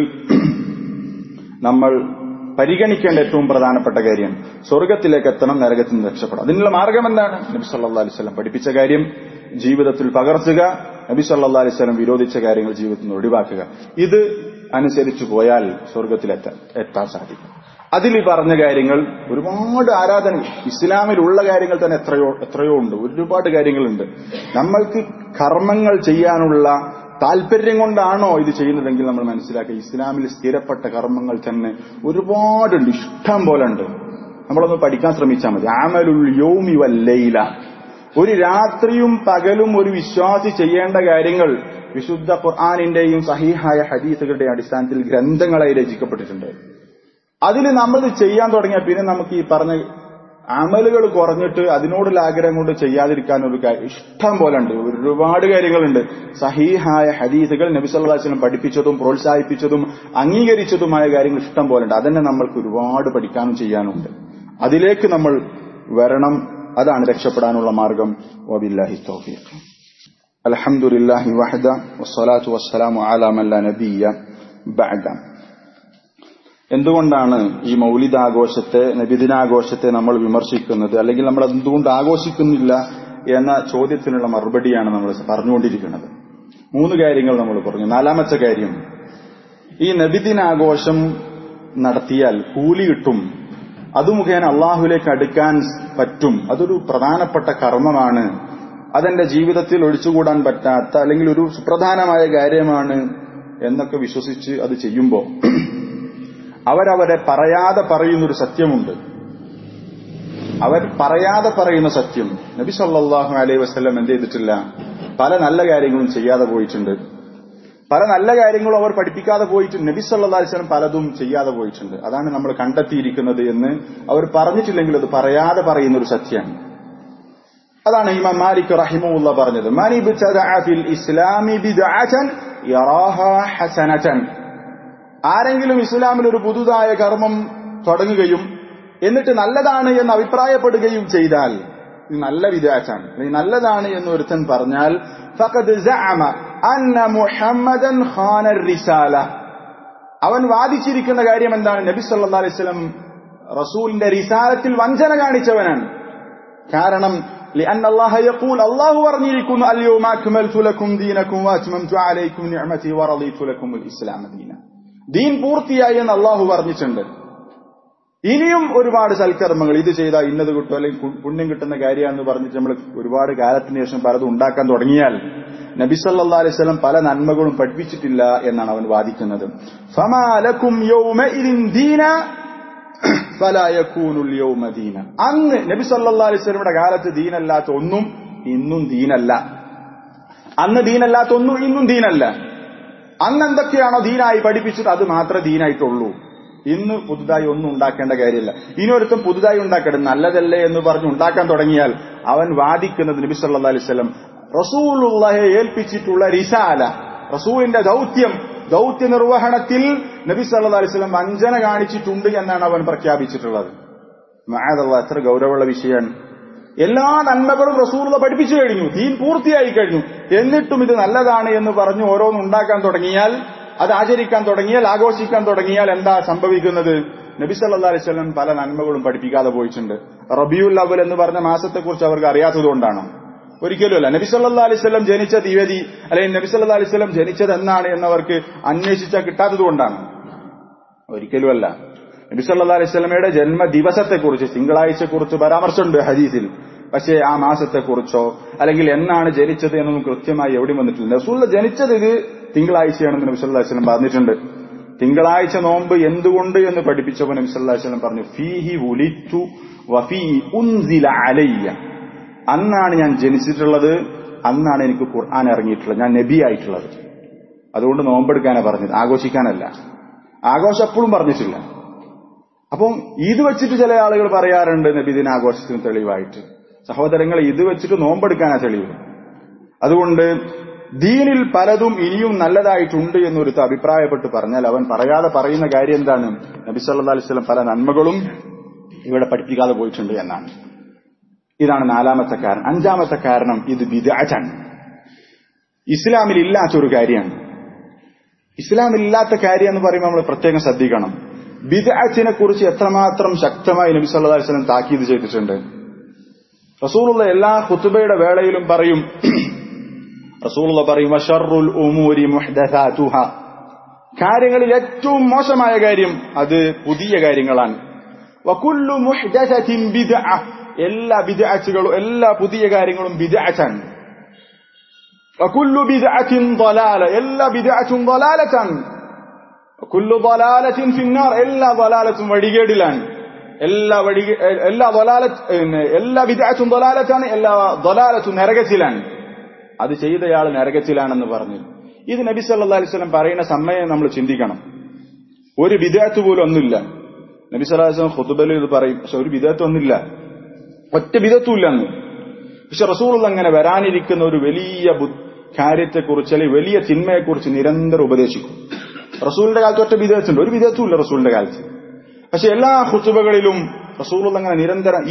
Speaker 1: നമ്മൾ പരിഗണിക്കേണ്ട ഏറ്റവും പ്രധാനപ്പെട്ട കാര്യം സ്വർഗത്തിലേക്ക് എത്തണം നരകത്തിൽ നിന്ന് രക്ഷപ്പെടാം അതിനുള്ള മാർഗം എന്താണ് നബി സല്ലാ അലൈവല്ലം പഠിപ്പിച്ച കാര്യം ജീവിതത്തിൽ പകർത്തുക നബി സല്ലാ അലൈവല്ലം വിരോധിച്ച കാര്യങ്ങൾ ജീവിതത്തിൽ നിന്ന് ഒഴിവാക്കുക ഇത് അനുസരിച്ചു പോയാൽ സ്വർഗത്തിലെത്താൻ എത്താൻ സാധിക്കും അതിൽ ഈ പറഞ്ഞ കാര്യങ്ങൾ ഒരുപാട് ആരാധന ഇസ്ലാമിലുള്ള കാര്യങ്ങൾ തന്നെ എത്രയോ എത്രയോ ഉണ്ട് ഒരുപാട് കാര്യങ്ങളുണ്ട് നമ്മൾക്ക് കർമ്മങ്ങൾ ചെയ്യാനുള്ള താല്പര്യം കൊണ്ടാണോ ഇത് ചെയ്യുന്നതെങ്കിൽ നമ്മൾ മനസ്സിലാക്കുക ഇസ്ലാമിൽ സ്ഥിരപ്പെട്ട കർമ്മങ്ങൾ തന്നെ ഒരുപാടുണ്ട് ഇഷ്ടം പോലെ ഉണ്ട് നമ്മളൊന്ന് പഠിക്കാൻ ശ്രമിച്ചാൽ മതി ആമലുൽ യോമി വല്ലയില ഒരു രാത്രിയും പകലും ഒരു വിശ്വാസി ചെയ്യേണ്ട കാര്യങ്ങൾ വിശുദ്ധ ഖുർആാനിന്റെയും സഹീഹായ ഹദീസുകളുടെയും അടിസ്ഥാനത്തിൽ ഗ്രന്ഥങ്ങളായി രചിക്കപ്പെട്ടിട്ടുണ്ട് അതിൽ നമ്മൾ ചെയ്യാൻ തുടങ്ങിയാൽ പിന്നെ നമുക്ക് ഈ പറഞ്ഞ അമലുകൾ കുറഞ്ഞിട്ട് അതിനോടുള്ള ആഗ്രഹം കൊണ്ട് ചെയ്യാതിരിക്കാൻ ഒരു ഇഷ്ടം പോലെ ഉണ്ട് ഒരുപാട് കാര്യങ്ങളുണ്ട് സഹീഹായ ഹദീസുകൾ നബിസല്ലാസ്ലം പഠിപ്പിച്ചതും പ്രോത്സാഹിപ്പിച്ചതും അംഗീകരിച്ചതുമായ കാര്യങ്ങൾ ഇഷ്ടം പോലെ ഉണ്ട് അതന്നെ നമ്മൾക്ക് ഒരുപാട് പഠിക്കാനും ചെയ്യാനുണ്ട് അതിലേക്ക് നമ്മൾ വരണം അതാണ് രക്ഷപ്പെടാനുള്ള മാർഗം വബില്ലാഹി തൗഫീഖ് അൽഹംദുലില്ലാഹി വഹദ വസ്സലാത്തു വസ്സലാമു അലാ മൻ ലാ നബിയ്യ ബഅദ എന്തുകൊണ്ടാണ് ഈ മൗലിദാഘോഷത്തെ നബിദിനാഘോഷത്തെ നമ്മൾ വിമർശിക്കുന്നത് അല്ലെങ്കിൽ നമ്മൾ എന്തുകൊണ്ട് ആഘോഷിക്കുന്നില്ല എന്ന ചോദ്യത്തിനുള്ള മറുപടിയാണ് നമ്മൾ പറഞ്ഞുകൊണ്ടിരിക്കുന്നത് മൂന്ന് കാര്യങ്ങൾ നമ്മൾ പറഞ്ഞു നാലാമത്തെ കാര്യം ഈ നബിദിനാഘോഷം നടത്തിയാൽ കൂലി കിട്ടും അത് മുഖേന അള്ളാഹുലേക്ക് അടുക്കാൻ പറ്റും അതൊരു പ്രധാനപ്പെട്ട കർമ്മമാണ് അതെന്റെ ജീവിതത്തിൽ ഒഴിച്ചുകൂടാൻ പറ്റാത്ത അല്ലെങ്കിൽ ഒരു സുപ്രധാനമായ കാര്യമാണ് എന്നൊക്കെ വിശ്വസിച്ച് അത് ചെയ്യുമ്പോൾ അവരവരെ പറയാതെ പറയുന്നൊരു സത്യമുണ്ട് അവർ പറയാതെ പറയുന്ന സത്യം നബി സല്ലാഹു അലൈഹി വസ്ലം എന്ത് ചെയ്തിട്ടില്ല പല നല്ല കാര്യങ്ങളും ചെയ്യാതെ പോയിട്ടുണ്ട് പല നല്ല കാര്യങ്ങളും അവർ പഠിപ്പിക്കാതെ പോയിട്ടുണ്ട് നബി സല്ലാ അലിസ്ലം പലതും ചെയ്യാതെ പോയിട്ടുണ്ട് അതാണ് നമ്മൾ കണ്ടെത്തിയിരിക്കുന്നത് എന്ന് അവർ പറഞ്ഞിട്ടില്ലെങ്കിൽ അത് പറയാതെ പറയുന്ന ഒരു സത്യമാണ് അതാണ് ഇമാം മാലിക് റഹിമുള്ള പറഞ്ഞത് ഇസ്ലാമി ആരെങ്കിലും ഇസ്ലാമിൽ ഒരു പുതുതായ കർമ്മം തുടങ്ങുകയും എന്നിട്ട് നല്ലതാണ് എന്ന് അഭിപ്രായപ്പെടുകയും ചെയ്താൽ ഇത് നല്ല വിദ്യാച്ചാണ് അല്ലെങ്കിൽ നല്ലതാണ് എന്ന് ഒരുത്തൻ പറഞ്ഞാൽ അവൻ വാദിച്ചിരിക്കുന്ന കാര്യം എന്താണ് നബി സല്ലാ അലൈഹി സ്വലം റസൂലിന്റെ റിസാലത്തിൽ വഞ്ചന കാണിച്ചവനാണ് കാരണം لأن الله يقول الله ورنيكم اليوم أكملت لكم دينكم وأتممت عليكم نعمتي ورضيت لكم الإسلام دينا ദീൻ പൂർത്തിയായി എന്ന് അള്ളാഹു പറഞ്ഞിട്ടുണ്ട് ഇനിയും ഒരുപാട് സൽക്കർമ്മങ്ങൾ ഇത് ചെയ്താൽ ഇന്നത് കിട്ടും അല്ലെങ്കിൽ പുണ്യം കിട്ടുന്ന കാര്യമാണെന്ന് പറഞ്ഞിട്ട് നമ്മൾ ഒരുപാട് കാലത്തിന് ശേഷം പലതും ഉണ്ടാക്കാൻ തുടങ്ങിയാൽ നബി സല്ലാ അലൈഹി സ്വലം പല നന്മകളും പഠിപ്പിച്ചിട്ടില്ല എന്നാണ് അവൻ വാദിക്കുന്നത് ഫമാലക്കും ദീന യൗമദീന അന്ന് നബി സല്ലാ അലൈഹി സ്വലമിയുടെ കാലത്ത് ദീനല്ലാത്ത ഒന്നും ഇന്നും ദീനല്ല അന്ന് ദീനല്ലാത്ത ഒന്നും ഇന്നും ദീനല്ല അന്ന് എന്തൊക്കെയാണോ ദീനായി പഠിപ്പിച്ചത് അത് മാത്രമേ ദീനായിട്ടുള്ളൂ ഇന്ന് പുതുതായി ഒന്നും ഉണ്ടാക്കേണ്ട കാര്യമില്ല ഇനി ഒരുത്തം പുതുതായി ഉണ്ടാക്കട്ടെ നല്ലതല്ലേ എന്ന് പറഞ്ഞ് ഉണ്ടാക്കാൻ തുടങ്ങിയാൽ അവൻ വാദിക്കുന്നത് നബി സല്ലാ അലൈവല്ലം റസൂലുള്ളയെ ഏൽപ്പിച്ചിട്ടുള്ള റിസാല റസൂലിന്റെ ദൗത്യം ദൗത്യ നിർവഹണത്തിൽ നബി സല്ലാ അലൈവല്ലം വഞ്ചന കാണിച്ചിട്ടുണ്ട് എന്നാണ് അവൻ പ്രഖ്യാപിച്ചിട്ടുള്ളത് മാതള്ള എത്ര ഗൗരവമുള്ള വിഷയമാണ് എല്ലാ നന്മകളും റസൂർത പഠിപ്പിച്ചു കഴിഞ്ഞു ദീൻ പൂർത്തിയായി കഴിഞ്ഞു എന്നിട്ടും ഇത് നല്ലതാണ് എന്ന് പറഞ്ഞു ഓരോന്ന് ഉണ്ടാക്കാൻ തുടങ്ങിയാൽ അത് ആചരിക്കാൻ തുടങ്ങിയാൽ ആഘോഷിക്കാൻ തുടങ്ങിയാൽ എന്താ സംഭവിക്കുന്നത് നബി സല്ലാ അലൈവല്ലം പല നന്മകളും പഠിപ്പിക്കാതെ പോയിട്ടുണ്ട് റബിയുൽ അവൽ എന്ന് പറഞ്ഞ മാസത്തെക്കുറിച്ച് അവർക്ക് അറിയാത്തതുകൊണ്ടാണ് ഒരിക്കലുമല്ല നബി സല്ലാ അലൈവല്ലം ജനിച്ച തീയതി അല്ലെങ്കിൽ നബി സല്ലാ അലൈവല്ലം ജനിച്ചത് എന്നാണ് എന്നവർക്ക് അന്വേഷിച്ചാൽ കിട്ടാത്തതുകൊണ്ടാണ് ഒരിക്കലുമല്ല നബി സല്ലാ അലൈവല്ലമയുടെ ജന്മ ദിവസത്തെക്കുറിച്ച് തിങ്കളാഴ്ചയെക്കുറിച്ച് പരാമർശമുണ്ട് ഹദീസിൽ പക്ഷേ ആ മാസത്തെക്കുറിച്ചോ അല്ലെങ്കിൽ എന്നാണ് ജനിച്ചത് എന്നൊന്നും കൃത്യമായി എവിടെയും വന്നിട്ടില്ല റസൂള്ള ജനിച്ചത് ഇത് തിങ്കളാഴ്ചയാണെന്ന് നബി സല്ലല്ലാഹു അലൈഹി വസല്ലം പറഞ്ഞിട്ടുണ്ട് തിങ്കളാഴ്ച നോമ്പ് എന്തുകൊണ്ട് എന്ന് പഠിപ്പിച്ചപ്പോൾ നബി സല്ലല്ലാഹു അലൈഹി വസല്ലം പറഞ്ഞു ഫീഹി ഉലിറ്റു വഫീ ഉൻസില അലയ്യ അന്നാണ് ഞാൻ ജനിച്ചിട്ടുള്ളത് അന്നാണ് എനിക്ക് ഖുർആൻ ഇറങ്ങിയിട്ടുള്ളത് ഞാൻ നബി ആയിട്ടുള്ളത് അതുകൊണ്ട് നോമ്പെടുക്കാനാണ് പറഞ്ഞത് ആഘോഷിക്കാനല്ല ആഘോഷം എപ്പോഴും പറഞ്ഞിട്ടില്ല അപ്പം ഇത് വെച്ചിട്ട് ചില ആളുകൾ പറയാറുണ്ട് നബിദിന ആഘോഷത്തിന് തെളിവായിട്ട് സഹോദരങ്ങൾ ഇത് വെച്ചിട്ട് നോമ്പെടുക്കാനാ തെളിവ് അതുകൊണ്ട് ദീനിൽ പലതും ഇനിയും നല്ലതായിട്ടുണ്ട് എന്നൊരു അഭിപ്രായപ്പെട്ട് പറഞ്ഞാൽ അവൻ പറയാതെ പറയുന്ന കാര്യം എന്താണ് നബി സല്ലാ അലിസ്ലം പല നന്മകളും ഇവിടെ പഠിപ്പിക്കാതെ പോയിട്ടുണ്ട് എന്നാണ് ഇതാണ് നാലാമത്തെ കാരണം അഞ്ചാമത്തെ കാരണം ഇത് ബിദാറ്റാണ് ഇസ്ലാമിൽ ഇല്ലാത്തൊരു കാര്യമാണ് ഇസ്ലാമിൽ ഇല്ലാത്ത കാര്യം എന്ന് പറയുമ്പോൾ നമ്മൾ പ്രത്യേകം ശ്രദ്ധിക്കണം ബിദാറ്റിനെ കുറിച്ച് എത്രമാത്രം ശക്തമായി നബി സല്ലല്ലാഹു അലൈഹി വസല്ലം താക്കീത് ചെയ്തിട്ടുണ്ട് റസൂലുള്ള എല്ലാ ഖുതുബയുടെ വേളയിലും പറയും റസൂലുള്ള പറയും വശറുൽ ഉമൂരി മുഹ്ദസാതുഹ കാര്യങ്ങളിൽ ഏറ്റവും മോശമായ കാര്യം അത് പുതിയ കാര്യങ്ങളാണ് വകുല്ലു മുഹ്ദസത്തിൻ ബിദ്അ എല്ലാ ബിദ്അത്തുകളും എല്ലാ പുതിയ കാര്യങ്ങളും ബിദ്അത്താണ് വകുല്ലു ബിദ്അത്തിൻ ضلاല എല്ലാ ബിദ്അത്തും ضلالത്താണ് വകുല്ലു ضلالത്തിൻ ഫിന്നാർ എല്ലാ ضلالത്തും വടികേടിലാണ് എല്ലാ വടി എല്ലാ ضلالത്ത് എല്ലാ ബിദ്അത്തും ضلالത്താണ് എല്ലാ ضلالത്തും നരകത്തിലാണ് അത് ചെയ്തയാൾ നരകത്തിലാണെന്ന് പറഞ്ഞു ഇത് നബി സല്ലല്ലാഹു അലൈഹി വസല്ലം പറയുന്ന സമയം നമ്മൾ ചിന്തിക്കണം ഒരു വിദേഹത്ത് പോലും ഒന്നുമില്ല നബി സല്ലല്ലാഹു അലൈഹി വസല്ലം ഖുതുബയിൽ ഇത് പറയും പക്ഷെ ഒരു വിദേഹത്ത് ഒന്നുമില്ല ഒറ്റ വിധത്തുമില്ല അന്ന് പക്ഷെ റസൂൾ അങ്ങനെ വരാനിരിക്കുന്ന ഒരു വലിയ കാര്യത്തെക്കുറിച്ച് അല്ലെങ്കിൽ വലിയ തിന്മയെക്കുറിച്ച് നിരന്തരം ഉപദേശിക്കും റസൂലിന്റെ കാലത്ത് ഒറ്റ വിധേയത്തുണ്ട് ഒരു വിധത്തും ഇല്ല റസൂലിന്റെ കാലത്ത് പക്ഷെ എല്ലാ ഹുത്തുബകളിലും റസൂൽ അങ്ങനെ നിരന്തരം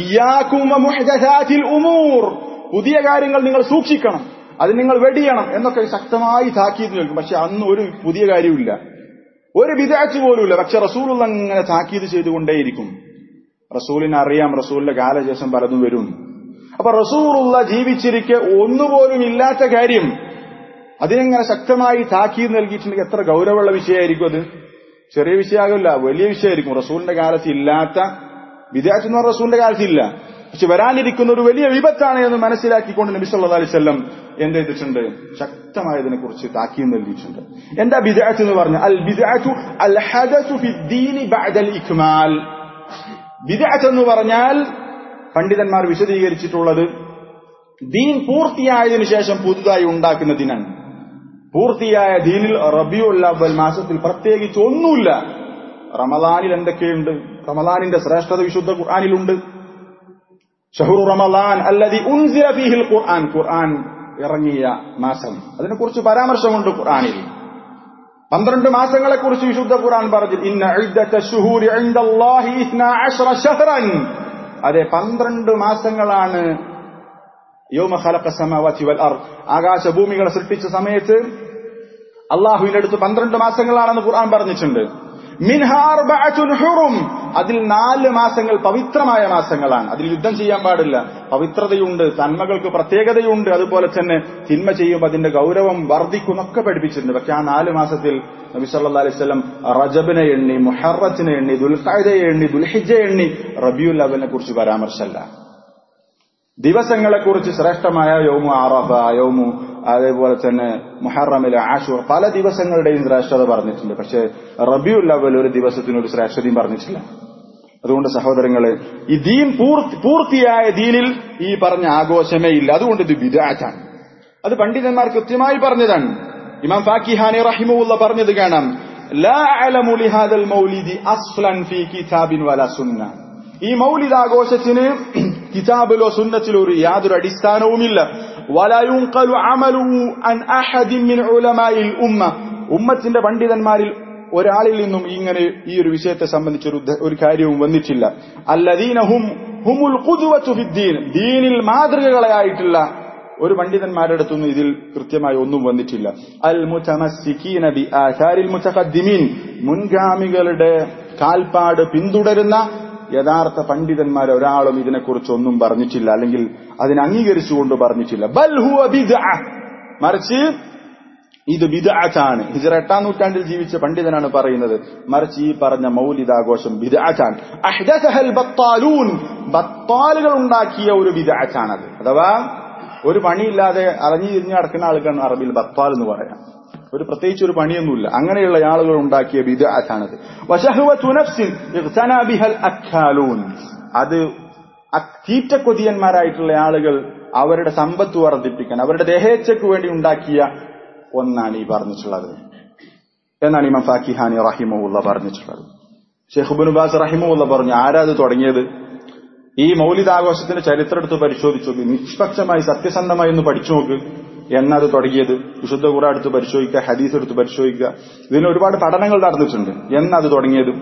Speaker 1: ഉമൂർ പുതിയ കാര്യങ്ങൾ നിങ്ങൾ സൂക്ഷിക്കണം അത് നിങ്ങൾ വെടിയണം എന്നൊക്കെ ശക്തമായി താക്കീത് നിൽക്കും പക്ഷെ അന്ന് ഒരു പുതിയ കാര്യമില്ല ഒരു വിധാച്ച് പോലുമില്ല പക്ഷെ റസൂൽ അങ്ങനെ താക്കീത് ചെയ്തുകൊണ്ടേയിരിക്കും റസൂലിന് അറിയാം റസൂലിന്റെ കാലശേഷം പലതും വരും അപ്പൊ റസൂലുള്ള ജീവിച്ചിരിക്കെ ഒന്നുപോലും ഇല്ലാത്ത കാര്യം അതിനെങ്ങനെ ശക്തമായി താക്കീത് നൽകിയിട്ടുണ്ടെങ്കിൽ എത്ര ഗൗരവമുള്ള വിഷയമായിരിക്കും അത് ചെറിയ വിഷയമാകില്ല വലിയ വിഷയമായിരിക്കും റസൂലിന്റെ കാലത്ത് ഇല്ലാത്ത വിദ്യാർത്ഥി എന്ന് പറഞ്ഞ റസൂലിന്റെ കാലത്ത് ഇല്ല പക്ഷെ വരാനിരിക്കുന്ന ഒരു വലിയ വിപത്താണ് എന്ന് മനസ്സിലാക്കിക്കൊണ്ട് നബി സല്ലല്ലാഹു അലൈഹി വസല്ലം എന്ത് ചെയ്തിട്ടുണ്ട് ശക്തമായതിനെ കുറിച്ച് താക്കീത് നൽകിയിട്ടുണ്ട് എന്താ ബിദ്അത്ത് എന്ന് പറഞ്ഞ അൽ ബിദ്അത്തു അൽ ഹദത്തു ഫി ദീനി ബഅദൽ ഇക്മാൽ ബിദ്അത്ത് എന്ന് പറഞ്ഞാൽ പണ്ഡിതന്മാർ വിശദീകരിച്ചിട്ടുള്ളത് ദീൻ പൂർത്തിയായതിനു ശേഷം പുതുതായി ഉണ്ടാക്കുന്നതിനാണ് പൂർത്തിയായ ദീനിൽ റബിയുൽ അവൽ മാസത്തിൽ പ്രത്യേകിച്ച് ഒന്നുമില്ല റമദാനിൽ എന്തൊക്കെയുണ്ട് റമദാനിന്റെ ശ്രേഷ്ഠത വിശുദ്ധ ഖുർആാനിലുണ്ട് ഷഹുറു റമദാൻ അല്ലതി ഉൻസില ഫീഹിൽ ഖുർആൻ ഖുർആൻ ഇറങ്ങിയ മാസം അതിനെക്കുറിച്ച് പരാമർശമുണ്ട് ഖുർആനിൽ പന്ത്രണ്ട് മാസങ്ങളെ കുറിച്ച് വിശുദ്ധ ഖുർആൻ പറഞ്ഞു ഇന്ന ഇദ്ദത്ത ശുഹൂരി ഇൻദല്ലാഹി ഇസ്ന അശ്റ ഷഹ്റൻ അതെ പന്ത്രണ്ട് മാസങ്ങളാണ് യോമ ഖലഖ സമാവാതി വൽ അർദ് ആകാശഭൂമികളെ സൃഷ്ടിച്ച സമയത്ത് അള്ളാഹുവിന്റെ അടുത്ത് പന്ത്രണ്ട് മാസങ്ങളാണെന്ന് ഖുർആൻ പറഞ്ഞിട്ടുണ്ട് ഹുറും അതിൽ നാല് മാസങ്ങൾ പവിത്രമായ മാസങ്ങളാണ് അതിൽ യുദ്ധം ചെയ്യാൻ പാടില്ല പവിത്രതയുണ്ട് തന്മകൾക്ക് പ്രത്യേകതയുണ്ട് അതുപോലെ തന്നെ തിന്മ ചെയ്യുമ്പോൾ അതിന്റെ ഗൗരവം വർദ്ധിക്കുന്നൊക്കെ പഠിപ്പിച്ചിട്ടുണ്ട് പക്ഷെ ആ നാല് മാസത്തിൽ നബി സല്ലാ അലൈഹി സ്വലം റജബിനെ എണ്ണി മുഹറത്തിനെ എണ്ണി ദുൽഖായതയെ എണ്ണി ദുൽഹിജ എണ്ണി റബിയുൽ അവലിനെ കുറിച്ച് പരാമർശമല്ല ദിവസങ്ങളെക്കുറിച്ച് ശ്രേഷ്ഠമായ യോമു ആറഫ യോമു അതേപോലെ തന്നെ മുഹറമിലെ ആഷൂർ പല ദിവസങ്ങളുടെയും ശ്രേഷ്ഠത പറഞ്ഞിട്ടുണ്ട് പക്ഷെ റബിയുൽ അവൽ ഒരു ദിവസത്തിനൊരു ശ്രേഷ്ഠതയും പറഞ്ഞിട്ടില്ല അതുകൊണ്ട് സഹോദരങ്ങളെ ഈ ദീൻ പൂർത്തിയായ ദീനിൽ ഈ പറഞ്ഞ ആഘോഷമേ ഇല്ല അതുകൊണ്ട് ഇത് വിദാറ്റാണ് അത് പണ്ഡിതന്മാർ കൃത്യമായി പറഞ്ഞതാണ് ഇമാം ഫാക്കിഹാനി റഹിമുള്ള പറഞ്ഞത് കാണാം ലാ അലമു ലിഹാദൽ മൗലിദി അസ്ലൻ ഫീ കിതാബിൻ വല സുന്ന ഈ മൗലിദ് ആഘോഷത്തിന് കിതാബിലോ സുന്നത്തിലോ ഒരു യാതൊരു അടിസ്ഥാനവുമില്ല വലയുങ്കലു അമലു അൻ അഹദിൻ മിൻ ഉലമായിൽ ഉമ്മ ഉമ്മത്തിന്റെ പണ്ഡിതന്മാരിൽ ഒരാളിൽ നിന്നും ഇങ്ങനെ ഈ ഒരു വിഷയത്തെ സംബന്ധിച്ച് ഒരു ഒരു കാര്യവും വന്നിട്ടില്ല അല്ലദീനഹും ഹുമുൽ ഖുദ്വത്തു ഫിദ്ദീൻ ദീനിൽ മാതൃകകളായിട്ടുള്ള ഒരു പണ്ഡിതന്മാരുടെ അടുത്തൊന്നും ഇതിൽ കൃത്യമായി ഒന്നും വന്നിട്ടില്ല അൽ മുതമസ്സികീന ബി ആഥാരിൽ മുതഖദ്ദിമീൻ മുൻഗാമികളുടെ കാൽപ്പാട് പിന്തുടരുന്ന യഥാർത്ഥ പണ്ഡിതന്മാർ ഒരാളും ഇതിനെക്കുറിച്ച് ഒന്നും പറഞ്ഞിട്ടില്ല അല്ലെങ്കിൽ അതിനെ അംഗീകരിച്ചുകൊണ്ട് പറഞ്ഞിട്ടില്ല ബൽ ഹുവ ബിദ്അ മറിച്ച് ഇത് ബിദഅത്താണ് ഹിജറ എട്ടാം നൂറ്റാണ്ടിൽ ജീവിച്ച പണ്ഡിതനാണ് പറയുന്നത് മറിച്ച് ഈ പറഞ്ഞ മൗലിദാഘോഷം ബിദഅത്താണ് അഹ്ദസഹൽ ബത്താലൂൻ ബത്താലുകൾ ഉണ്ടാക്കിയ ഒരു ബിദഅത്താണത് അഥവാ ഒരു പണിയില്ലാതെ അറഞ്ഞു തിരിഞ്ഞു നടക്കുന്ന ആൾക്കാണ് അറബിയിൽ ബത്താൽ എന്ന് പറയാം ഒരു പ്രത്യേകിച്ച് ഒരു പണിയൊന്നുമില്ല അങ്ങനെയുള്ള ആളുകൾ ഉണ്ടാക്കിയ ബിദഅത്താണത് വശഹ്വതു നഫ്സിൻ ഇഗ്തനാ ബിഹൽ അക്കാലൂൻ അത് തീറ്റ കൊതിയന്മാരായിട്ടുള്ള ആളുകൾ അവരുടെ സമ്പത്ത് വർദ്ധിപ്പിക്കാൻ അവരുടെ ദേഹേച്ഛയ്ക്ക് വേണ്ടി ഉണ്ടാക്കിയ ഒന്നാണ് ഈ പറഞ്ഞിട്ടുള്ളത് എന്നാണ് ഇമാം ഫാക്കിഹാനി റഹിമുള്ള പറഞ്ഞിട്ടുള്ളത് ഷെയ്ഖ് ബുനുബാസ് റഹിമുള്ള പറഞ്ഞു ആരാ അത് തുടങ്ങിയത് ഈ മൗലിദാഘോഷത്തിന്റെ ചരിത്രം എടുത്ത് പരിശോധിച്ചു നോക്ക് നിഷ്പക്ഷമായി സത്യസന്ധമായി ഒന്ന് പഠിച്ചു നോക്ക് എന്നത് തുടങ്ങിയത് വിശുദ്ധ കുറ എടുത്ത് പരിശോധിക്കുക ഹദീസ് എടുത്ത് പരിശോധിക്കുക ഇതിന് ഒരുപാട് പഠനങ്ങൾ നടന്നിട്ടുണ്ട് എന്നത് തുടങ്ങിയത്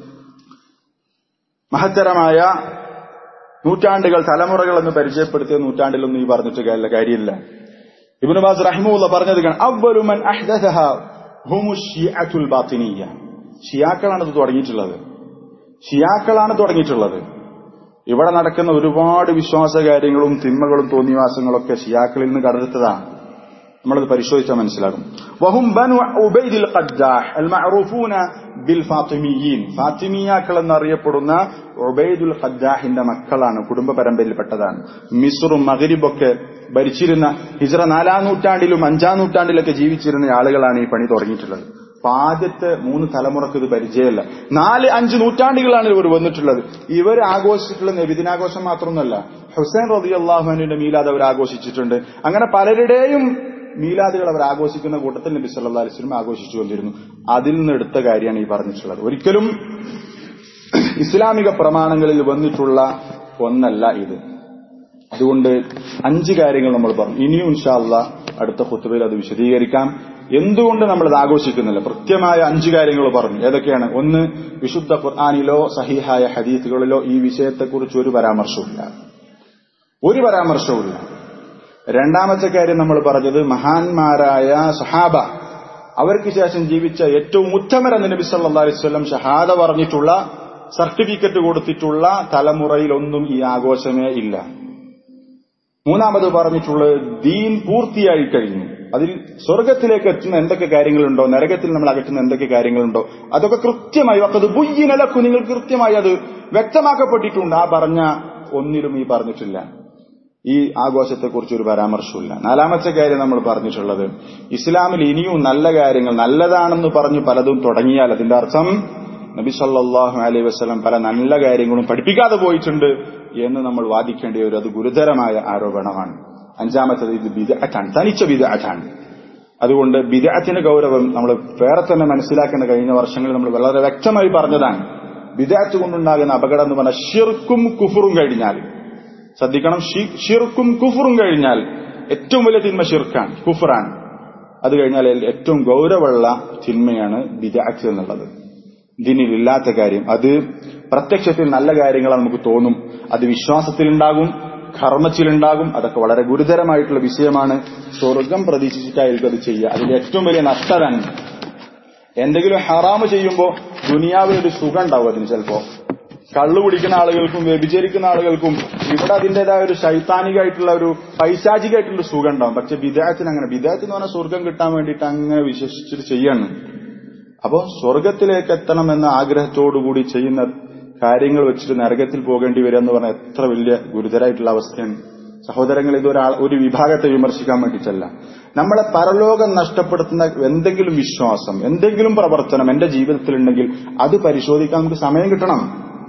Speaker 1: മഹത്തരമായ നൂറ്റാണ്ടുകൾ തലമുറകൾ എന്ന് പരിചയപ്പെടുത്തിയ നൂറ്റാണ്ടിലൊന്നും ഈ പറഞ്ഞിട്ട് കാര്യ- കാര്യമില്ല ഇബ്നുബാസ് റഹിമുള്ള പറഞ്ഞത് കാണാം. അവ്വലു മൻ അഹ്ദസഹ ഹുമു ഷിയഅത്തുൽ ബാത്തിനിയ്യ ഷിയാക്കളാണ് ഇത് തുടങ്ങിയിട്ടുള്ളത് ഷിയാക്കളാണ് തുടങ്ങിയിട്ടുള്ളത് ഇവിടെ നടക്കുന്ന ഒരുപാട് വിശ്വാസ കാര്യങ്ങളും തിന്മകളും തോന്നിവാസങ്ങളൊക്കെ ഷിയാക്കളിൽ നിന്ന് കടലെടുത്തതാണ് നമ്മളത് പരിശോധിച്ചാൽ മനസ്സിലാകും വഹും ബനു ഉബൈദിൽ ഖദ്ദാഹ് അൽ മഅറൂഫൂന ബിൽ ഫാത്തിമിയീൻ ഫാത്തിമിയാക്കൾ എന്നറിയപ്പെടുന്ന ഉബൈദുൽ ഖദ്ദാഹിന്റെ മക്കളാണ് കുടുംബ പരമ്പരയിൽപ്പെട്ടതാണ് മിസ്റും മഗ്രിബൊക്കെ ഭരിച്ചിരുന്ന ഹിജ്റ നാലാം നൂറ്റാണ്ടിലും അഞ്ചാം നൂറ്റാണ്ടിലൊക്കെ ജീവിച്ചിരുന്ന ആളുകളാണ് ഈ പണി തുടങ്ങിയിട്ടുള്ളത് അപ്പൊ ആദ്യത്തെ മൂന്ന് തലമുറക്ക് ഇത് പരിചയമല്ല നാല് അഞ്ച് നൂറ്റാണ്ടുകളാണ് ഇവർ വന്നിട്ടുള്ളത് ഇവർ ആഘോഷിച്ചിട്ടുള്ള നബിദിനാഘോഷം മാത്രമൊന്നുമല്ല ഹുസൈൻ റബി അള്ളാഹുവിന്റെ മീലാദ് അവർ ആഘോഷിച്ചിട്ടുണ്ട് അങ്ങനെ പലരുടെയും മീലാദുകൾ അവർ ആഘോഷിക്കുന്ന കൂട്ടത്തിൽ നബി സല്ലാ അലിസ്ലം ആഘോഷിച്ചു കൊണ്ടിരുന്നു അതിൽ നിന്ന് എടുത്ത കാര്യമാണ് ഈ പറഞ്ഞിട്ടുള്ളത് ഒരിക്കലും ഇസ്ലാമിക പ്രമാണങ്ങളിൽ വന്നിട്ടുള്ള ഒന്നല്ല ഇത് അതുകൊണ്ട് അഞ്ച് കാര്യങ്ങൾ നമ്മൾ പറഞ്ഞു ഇനിയും ഇൻഷാല്ല അടുത്ത ഹുത്തുബയിൽ അത് വിശദീകരിക്കാം എന്തുകൊണ്ട് നമ്മൾ ഇത് ആഘോഷിക്കുന്നില്ല കൃത്യമായ അഞ്ച് കാര്യങ്ങൾ പറഞ്ഞു ഏതൊക്കെയാണ് ഒന്ന് വിശുദ്ധ ഖുർആാനിലോ സഹിഹായ ഹദീസുകളിലോ ഈ വിഷയത്തെക്കുറിച്ച് ഒരു പരാമർശവുമില്ല ഒരു പരാമർശവുമില്ല രണ്ടാമത്തെ കാര്യം നമ്മൾ പറഞ്ഞത് മഹാന്മാരായ സഹാബ അവർക്ക് ശേഷം ജീവിച്ച ഏറ്റവും ഉത്തമരെന്ന് നബി സല്ലാ അലൈവല്ലം ഷഹാദ പറഞ്ഞിട്ടുള്ള സർട്ടിഫിക്കറ്റ് കൊടുത്തിട്ടുള്ള തലമുറയിലൊന്നും ഈ ആഘോഷമേ ഇല്ല മൂന്നാമത് പറഞ്ഞിട്ടുള്ളത് ദീൻ പൂർത്തിയായി കഴിഞ്ഞു അതിൽ സ്വർഗത്തിലേക്ക് എത്തുന്ന എന്തൊക്കെ കാര്യങ്ങളുണ്ടോ നരകത്തിൽ നമ്മൾ അകറ്റുന്ന എന്തൊക്കെ കാര്യങ്ങളുണ്ടോ അതൊക്കെ കൃത്യമായി അത് ബുയ്യിനലക്കു നിങ്ങൾ കൃത്യമായി അത് വ്യക്തമാക്കപ്പെട്ടിട്ടുണ്ട് ആ പറഞ്ഞ ഒന്നിലും ഈ പറഞ്ഞിട്ടില്ല ഈ ആഘോഷത്തെക്കുറിച്ച് ഒരു പരാമർശമില്ല നാലാമത്തെ കാര്യം നമ്മൾ പറഞ്ഞിട്ടുള്ളത് ഇസ്ലാമിൽ ഇനിയും നല്ല കാര്യങ്ങൾ നല്ലതാണെന്ന് പറഞ്ഞ് പലതും തുടങ്ങിയാൽ അതിന്റെ അർത്ഥം നബി സല്ലാഹു അലൈഹി വസ്ലം പല നല്ല കാര്യങ്ങളും പഠിപ്പിക്കാതെ പോയിട്ടുണ്ട് എന്ന് നമ്മൾ വാദിക്കേണ്ടി വരും അത് ഗുരുതരമായ ആരോപണമാണ് അഞ്ചാമത്തത് ഇത് ബിദഅറ്റാണ് തനിച്ച ബിദഅറ്റാണ് അതുകൊണ്ട് ബിദഅത്തിന് ഗൗരവം നമ്മൾ വേറെ തന്നെ മനസ്സിലാക്കേണ്ട കഴിഞ്ഞ വർഷങ്ങളിൽ നമ്മൾ വളരെ വ്യക്തമായി പറഞ്ഞതാണ് ബിദഅത്ത് കൊണ്ടുണ്ടാകുന്ന അപകടം എന്ന് പറഞ്ഞാൽ ഷിർക്കും കുഫറും കഴിഞ്ഞാൽ ശ്രദ്ധിക്കണം ഷിർക്കും കുഫറും കഴിഞ്ഞാൽ ഏറ്റവും വലിയ തിന്മ ഷിർക്കാണ് കുഫറാണ് അത് കഴിഞ്ഞാൽ ഏറ്റവും ഗൗരവമുള്ള തിന്മയാണ് ബിദഅത്ത് എന്നുള്ളത് ദിനിലില്ലാത്ത കാര്യം അത് പ്രത്യക്ഷത്തിൽ നല്ല കാര്യങ്ങൾ നമുക്ക് തോന്നും അത് വിശ്വാസത്തിലുണ്ടാകും കർമ്മത്തിലുണ്ടാകും അതൊക്കെ വളരെ ഗുരുതരമായിട്ടുള്ള വിഷയമാണ് സ്വർഗം പ്രതീക്ഷിച്ചിട്ടായിരിക്കും അത് ചെയ്യുക അതിന്റെ ഏറ്റവും വലിയ നഷ്ടതാണ് എന്തെങ്കിലും ഹറാമ് ചെയ്യുമ്പോൾ ദുനിയാവിൽ ഒരു സുഖം ഉണ്ടാവും അതിന് ചിലപ്പോ കള്ളു കുടിക്കുന്ന ആളുകൾക്കും വ്യഭിചരിക്കുന്ന ആളുകൾക്കും ഇവിടെ അതിന്റേതായ ഒരു ശൈത്താനികമായിട്ടുള്ള ഒരു പൈശാചികമായിട്ടുള്ള സുഖം ഉണ്ടാവും പക്ഷെ വിദേഹത്തിന് അങ്ങനെ വിദേഹത്തിന് എന്ന് പറഞ്ഞാൽ സ്വർഗം കിട്ടാൻ വേണ്ടിയിട്ട് അങ്ങനെ വിശ്വസിച്ചിട്ട് ചെയ്യാണ് അപ്പോ സ്വർഗത്തിലേക്ക് എത്തണമെന്ന ആഗ്രഹത്തോടുകൂടി ചെയ്യുന്ന കാര്യങ്ങൾ വെച്ചിട്ട് നരകത്തിൽ പോകേണ്ടി വരിക എന്ന് പറഞ്ഞാൽ എത്ര വലിയ ഗുരുതരായിട്ടുള്ള അവസ്ഥയാണ് സഹോദരങ്ങൾ ഇതൊരാൾ ഒരു വിഭാഗത്തെ വിമർശിക്കാൻ വേണ്ടിയിട്ടല്ല നമ്മളെ പരലോകം നഷ്ടപ്പെടുത്തുന്ന എന്തെങ്കിലും വിശ്വാസം എന്തെങ്കിലും പ്രവർത്തനം എന്റെ ജീവിതത്തിലുണ്ടെങ്കിൽ അത് പരിശോധിക്കാൻ നമുക്ക് സമയം കിട്ടണം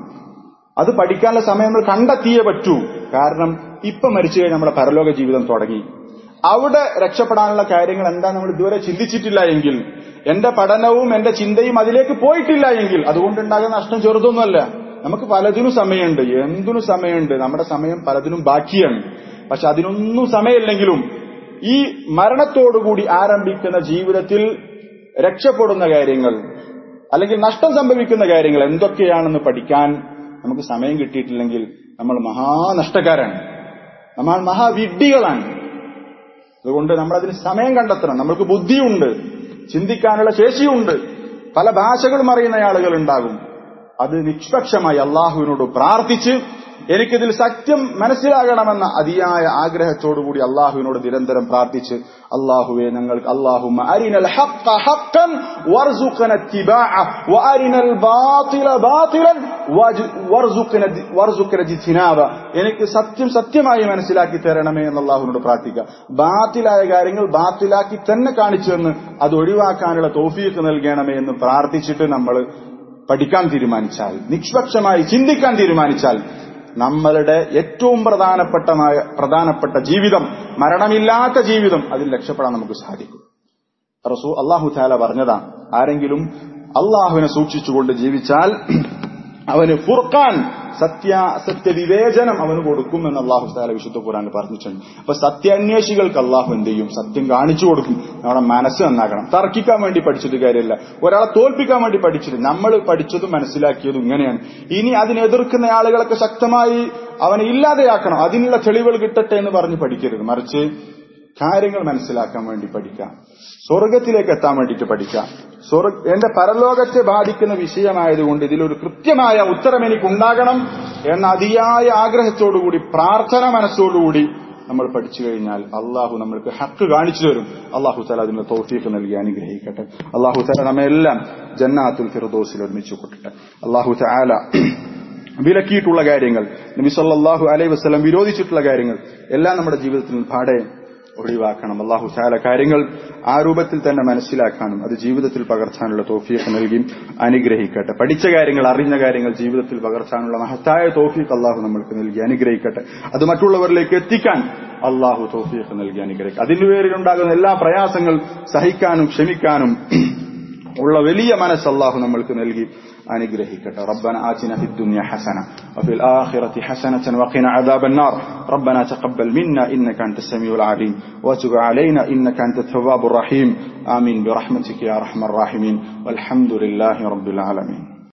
Speaker 1: അത് പഠിക്കാനുള്ള സമയം നമ്മൾ കണ്ടെത്തിയേ പറ്റൂ കാരണം ഇപ്പൊ മരിച്ചു കഴിഞ്ഞാൽ നമ്മുടെ പരലോക ജീവിതം തുടങ്ങി അവിടെ രക്ഷപ്പെടാനുള്ള കാര്യങ്ങൾ എന്താ നമ്മൾ ഇതുവരെ ചിന്തിച്ചിട്ടില്ല എങ്കിൽ എന്റെ പഠനവും എന്റെ ചിന്തയും അതിലേക്ക് പോയിട്ടില്ല എങ്കിൽ അതുകൊണ്ടുണ്ടാകുന്ന നഷ്ടം ചെറുതൊന്നുമല്ല നമുക്ക് പലതിനും സമയമുണ്ട് എന്തിനും സമയമുണ്ട് നമ്മുടെ സമയം പലതിനും ബാക്കിയാണ് പക്ഷെ അതിനൊന്നും സമയമില്ലെങ്കിലും ഈ മരണത്തോടുകൂടി ആരംഭിക്കുന്ന ജീവിതത്തിൽ രക്ഷപ്പെടുന്ന കാര്യങ്ങൾ അല്ലെങ്കിൽ നഷ്ടം സംഭവിക്കുന്ന കാര്യങ്ങൾ എന്തൊക്കെയാണെന്ന് പഠിക്കാൻ നമുക്ക് സമയം കിട്ടിയിട്ടില്ലെങ്കിൽ നമ്മൾ മഹാനഷ്ടക്കാരാണ് നമ്മൾ മഹാവിഡ്ഢികളാണ് അതുകൊണ്ട് നമ്മൾ അതിന് സമയം കണ്ടെത്തണം നമ്മൾക്ക് ബുദ്ധിയുണ്ട് ചിന്തിക്കാനുള്ള ശേഷിയുണ്ട് പല ഭാഷകളും അറിയുന്ന ആളുകൾ ഉണ്ടാകും അത് നിഷ്പക്ഷമായി അള്ളാഹുവിനോട് പ്രാർത്ഥിച്ച് എനിക്കിതിൽ സത്യം മനസ്സിലാകണമെന്ന അതിയായ ആഗ്രഹത്തോടുകൂടി അള്ളാഹുവിനോട് നിരന്തരം പ്രാർത്ഥിച്ച് അള്ളാഹുവെ ഞങ്ങൾക്ക് അള്ളാഹുമ്മ അരിനൽ ഹഖ്ഖ ഹഖ്ഖൻ വർസുഖന ഇത്തിബാഅ വഅരിനൽ ബാതില ബാതിലൻ വജ്- വർസുഖന ദി- വർസുഖന ജിത്നാബ എനിക്ക് സത്യം സത്യമായി മനസ്സിലാക്കി തരണമേ എന്ന് അള്ളാഹുവിനോട് പ്രാർത്ഥിക്കുക ബാത്തിലായ കാര്യങ്ങൾ ബാത്തിലാക്കി തന്നെ കാണിച്ചു തന്ന് അത് ഒഴിവാക്കാനുള്ള തോഫീക്ക് നൽകണമേ എന്ന് പ്രാർത്ഥിച്ചിട്ട് നമ്മൾ പഠിക്കാൻ തീരുമാനിച്ചാൽ നിഷ്പക്ഷമായി ചിന്തിക്കാൻ തീരുമാനിച്ചാൽ നമ്മളുടെ ഏറ്റവും പ്രധാനപ്പെട്ടമായ പ്രധാനപ്പെട്ട ജീവിതം മരണമില്ലാത്ത ജീവിതം അതിൽ രക്ഷപ്പെടാൻ നമുക്ക് സാധിക്കും റസൂ അള്ളാഹു താല പറഞ്ഞതാണ് ആരെങ്കിലും അള്ളാഹുവിനെ സൂക്ഷിച്ചുകൊണ്ട് ജീവിച്ചാൽ അവന് ഫുർഖാൻ സത്യ സത്യവിവേചനം അവന് കൊടുക്കുമെന്ന് അള്ളാഹു താല വിശുദ്ധ ഖുറാൻ പറഞ്ഞിട്ടുണ്ട് അപ്പൊ സത്യാന്വേഷികൾക്ക് അള്ളാഹു എന്ത് ചെയ്യും സത്യം കാണിച്ചു കൊടുക്കും നമ്മുടെ മനസ്സ് നന്നാക്കണം തർക്കിക്കാൻ വേണ്ടി പഠിച്ചിട്ട് കാര്യമില്ല ഒരാളെ തോൽപ്പിക്കാൻ വേണ്ടി പഠിച്ചിട്ട് നമ്മൾ പഠിച്ചതും മനസ്സിലാക്കിയതും ഇങ്ങനെയാണ് ഇനി അതിനെതിർക്കുന്ന ആളുകളൊക്കെ ശക്തമായി അവനെ ഇല്ലാതെയാക്കണം അതിനുള്ള തെളിവുകൾ കിട്ടട്ടെ എന്ന് പറഞ്ഞ് പഠിക്കരുത് മറിച്ച് കാര്യങ്ങൾ മനസ്സിലാക്കാൻ വേണ്ടി പഠിക്കാം സ്വർഗത്തിലേക്ക് എത്താൻ വേണ്ടിയിട്ട് പഠിക്കാം സ്വർഗ എന്റെ പരലോകത്തെ ബാധിക്കുന്ന വിഷയമായതുകൊണ്ട് ഇതിലൊരു കൃത്യമായ ഉത്തരം എനിക്കുണ്ടാകണം എന്ന അതിയായ ആഗ്രഹത്തോടുകൂടി പ്രാർത്ഥന മനസ്സോടുകൂടി നമ്മൾ പഠിച്ചു കഴിഞ്ഞാൽ അള്ളാഹു നമ്മൾക്ക് ഹക്ക് കാണിച്ചു തരും അള്ളാഹു തല അതിന് തോഫീക്ക് നൽകി അനുഗ്രഹിക്കട്ടെ അള്ളാഹു തല നമ്മെല്ലാം ജന്നാത്തുൽ ഫിറദോസിൽ ഒരുമിച്ച് കൊട്ടിട്ടെ അള്ളാഹു തആല വിലക്കിയിട്ടുള്ള കാര്യങ്ങൾ നബി സല്ലല്ലാഹു അലൈഹി വസല്ലം വിരോധിച്ചിട്ടുള്ള കാര്യങ്ങൾ എല്ലാം നമ്മുടെ ജീവിതത്തിൽ പാടെ ഒഴിവാക്കണം അള്ളാഹു താല കാര്യങ്ങൾ ആ രൂപത്തിൽ തന്നെ മനസ്സിലാക്കാനും അത് ജീവിതത്തിൽ പകർത്താനുള്ള തോഫീക്ക് നൽകി അനുഗ്രഹിക്കട്ടെ പഠിച്ച കാര്യങ്ങൾ അറിഞ്ഞ കാര്യങ്ങൾ ജീവിതത്തിൽ പകർത്താനുള്ള മഹത്തായ തോഫീക്ക് അള്ളാഹു നമ്മൾക്ക് നൽകി അനുഗ്രഹിക്കട്ടെ അത് മറ്റുള്ളവരിലേക്ക് എത്തിക്കാൻ അള്ളാഹു തോഫീക്ക് നൽകി അനുഗ്രഹിക്കും അതിന്റെ പേരിലുണ്ടാകുന്ന എല്ലാ പ്രയാസങ്ങൾ സഹിക്കാനും ക്ഷമിക്കാനും ഉള്ള വലിയ മനസ്സ് അള്ളാഹു നമ്മൾക്ക് നൽകി അനുഗ്രഹിക്കട്ടെ ربنا آتنا في الدنيا حسنة وفي الآخرة حسنة وقنا عذاب النار ربنا تقبل منا إنك أنت السميع العليم وتب علينا إنك أنت التواب الرحيم آمين برحمتك يا أرحم الراحمين والحمد لله رب العالمين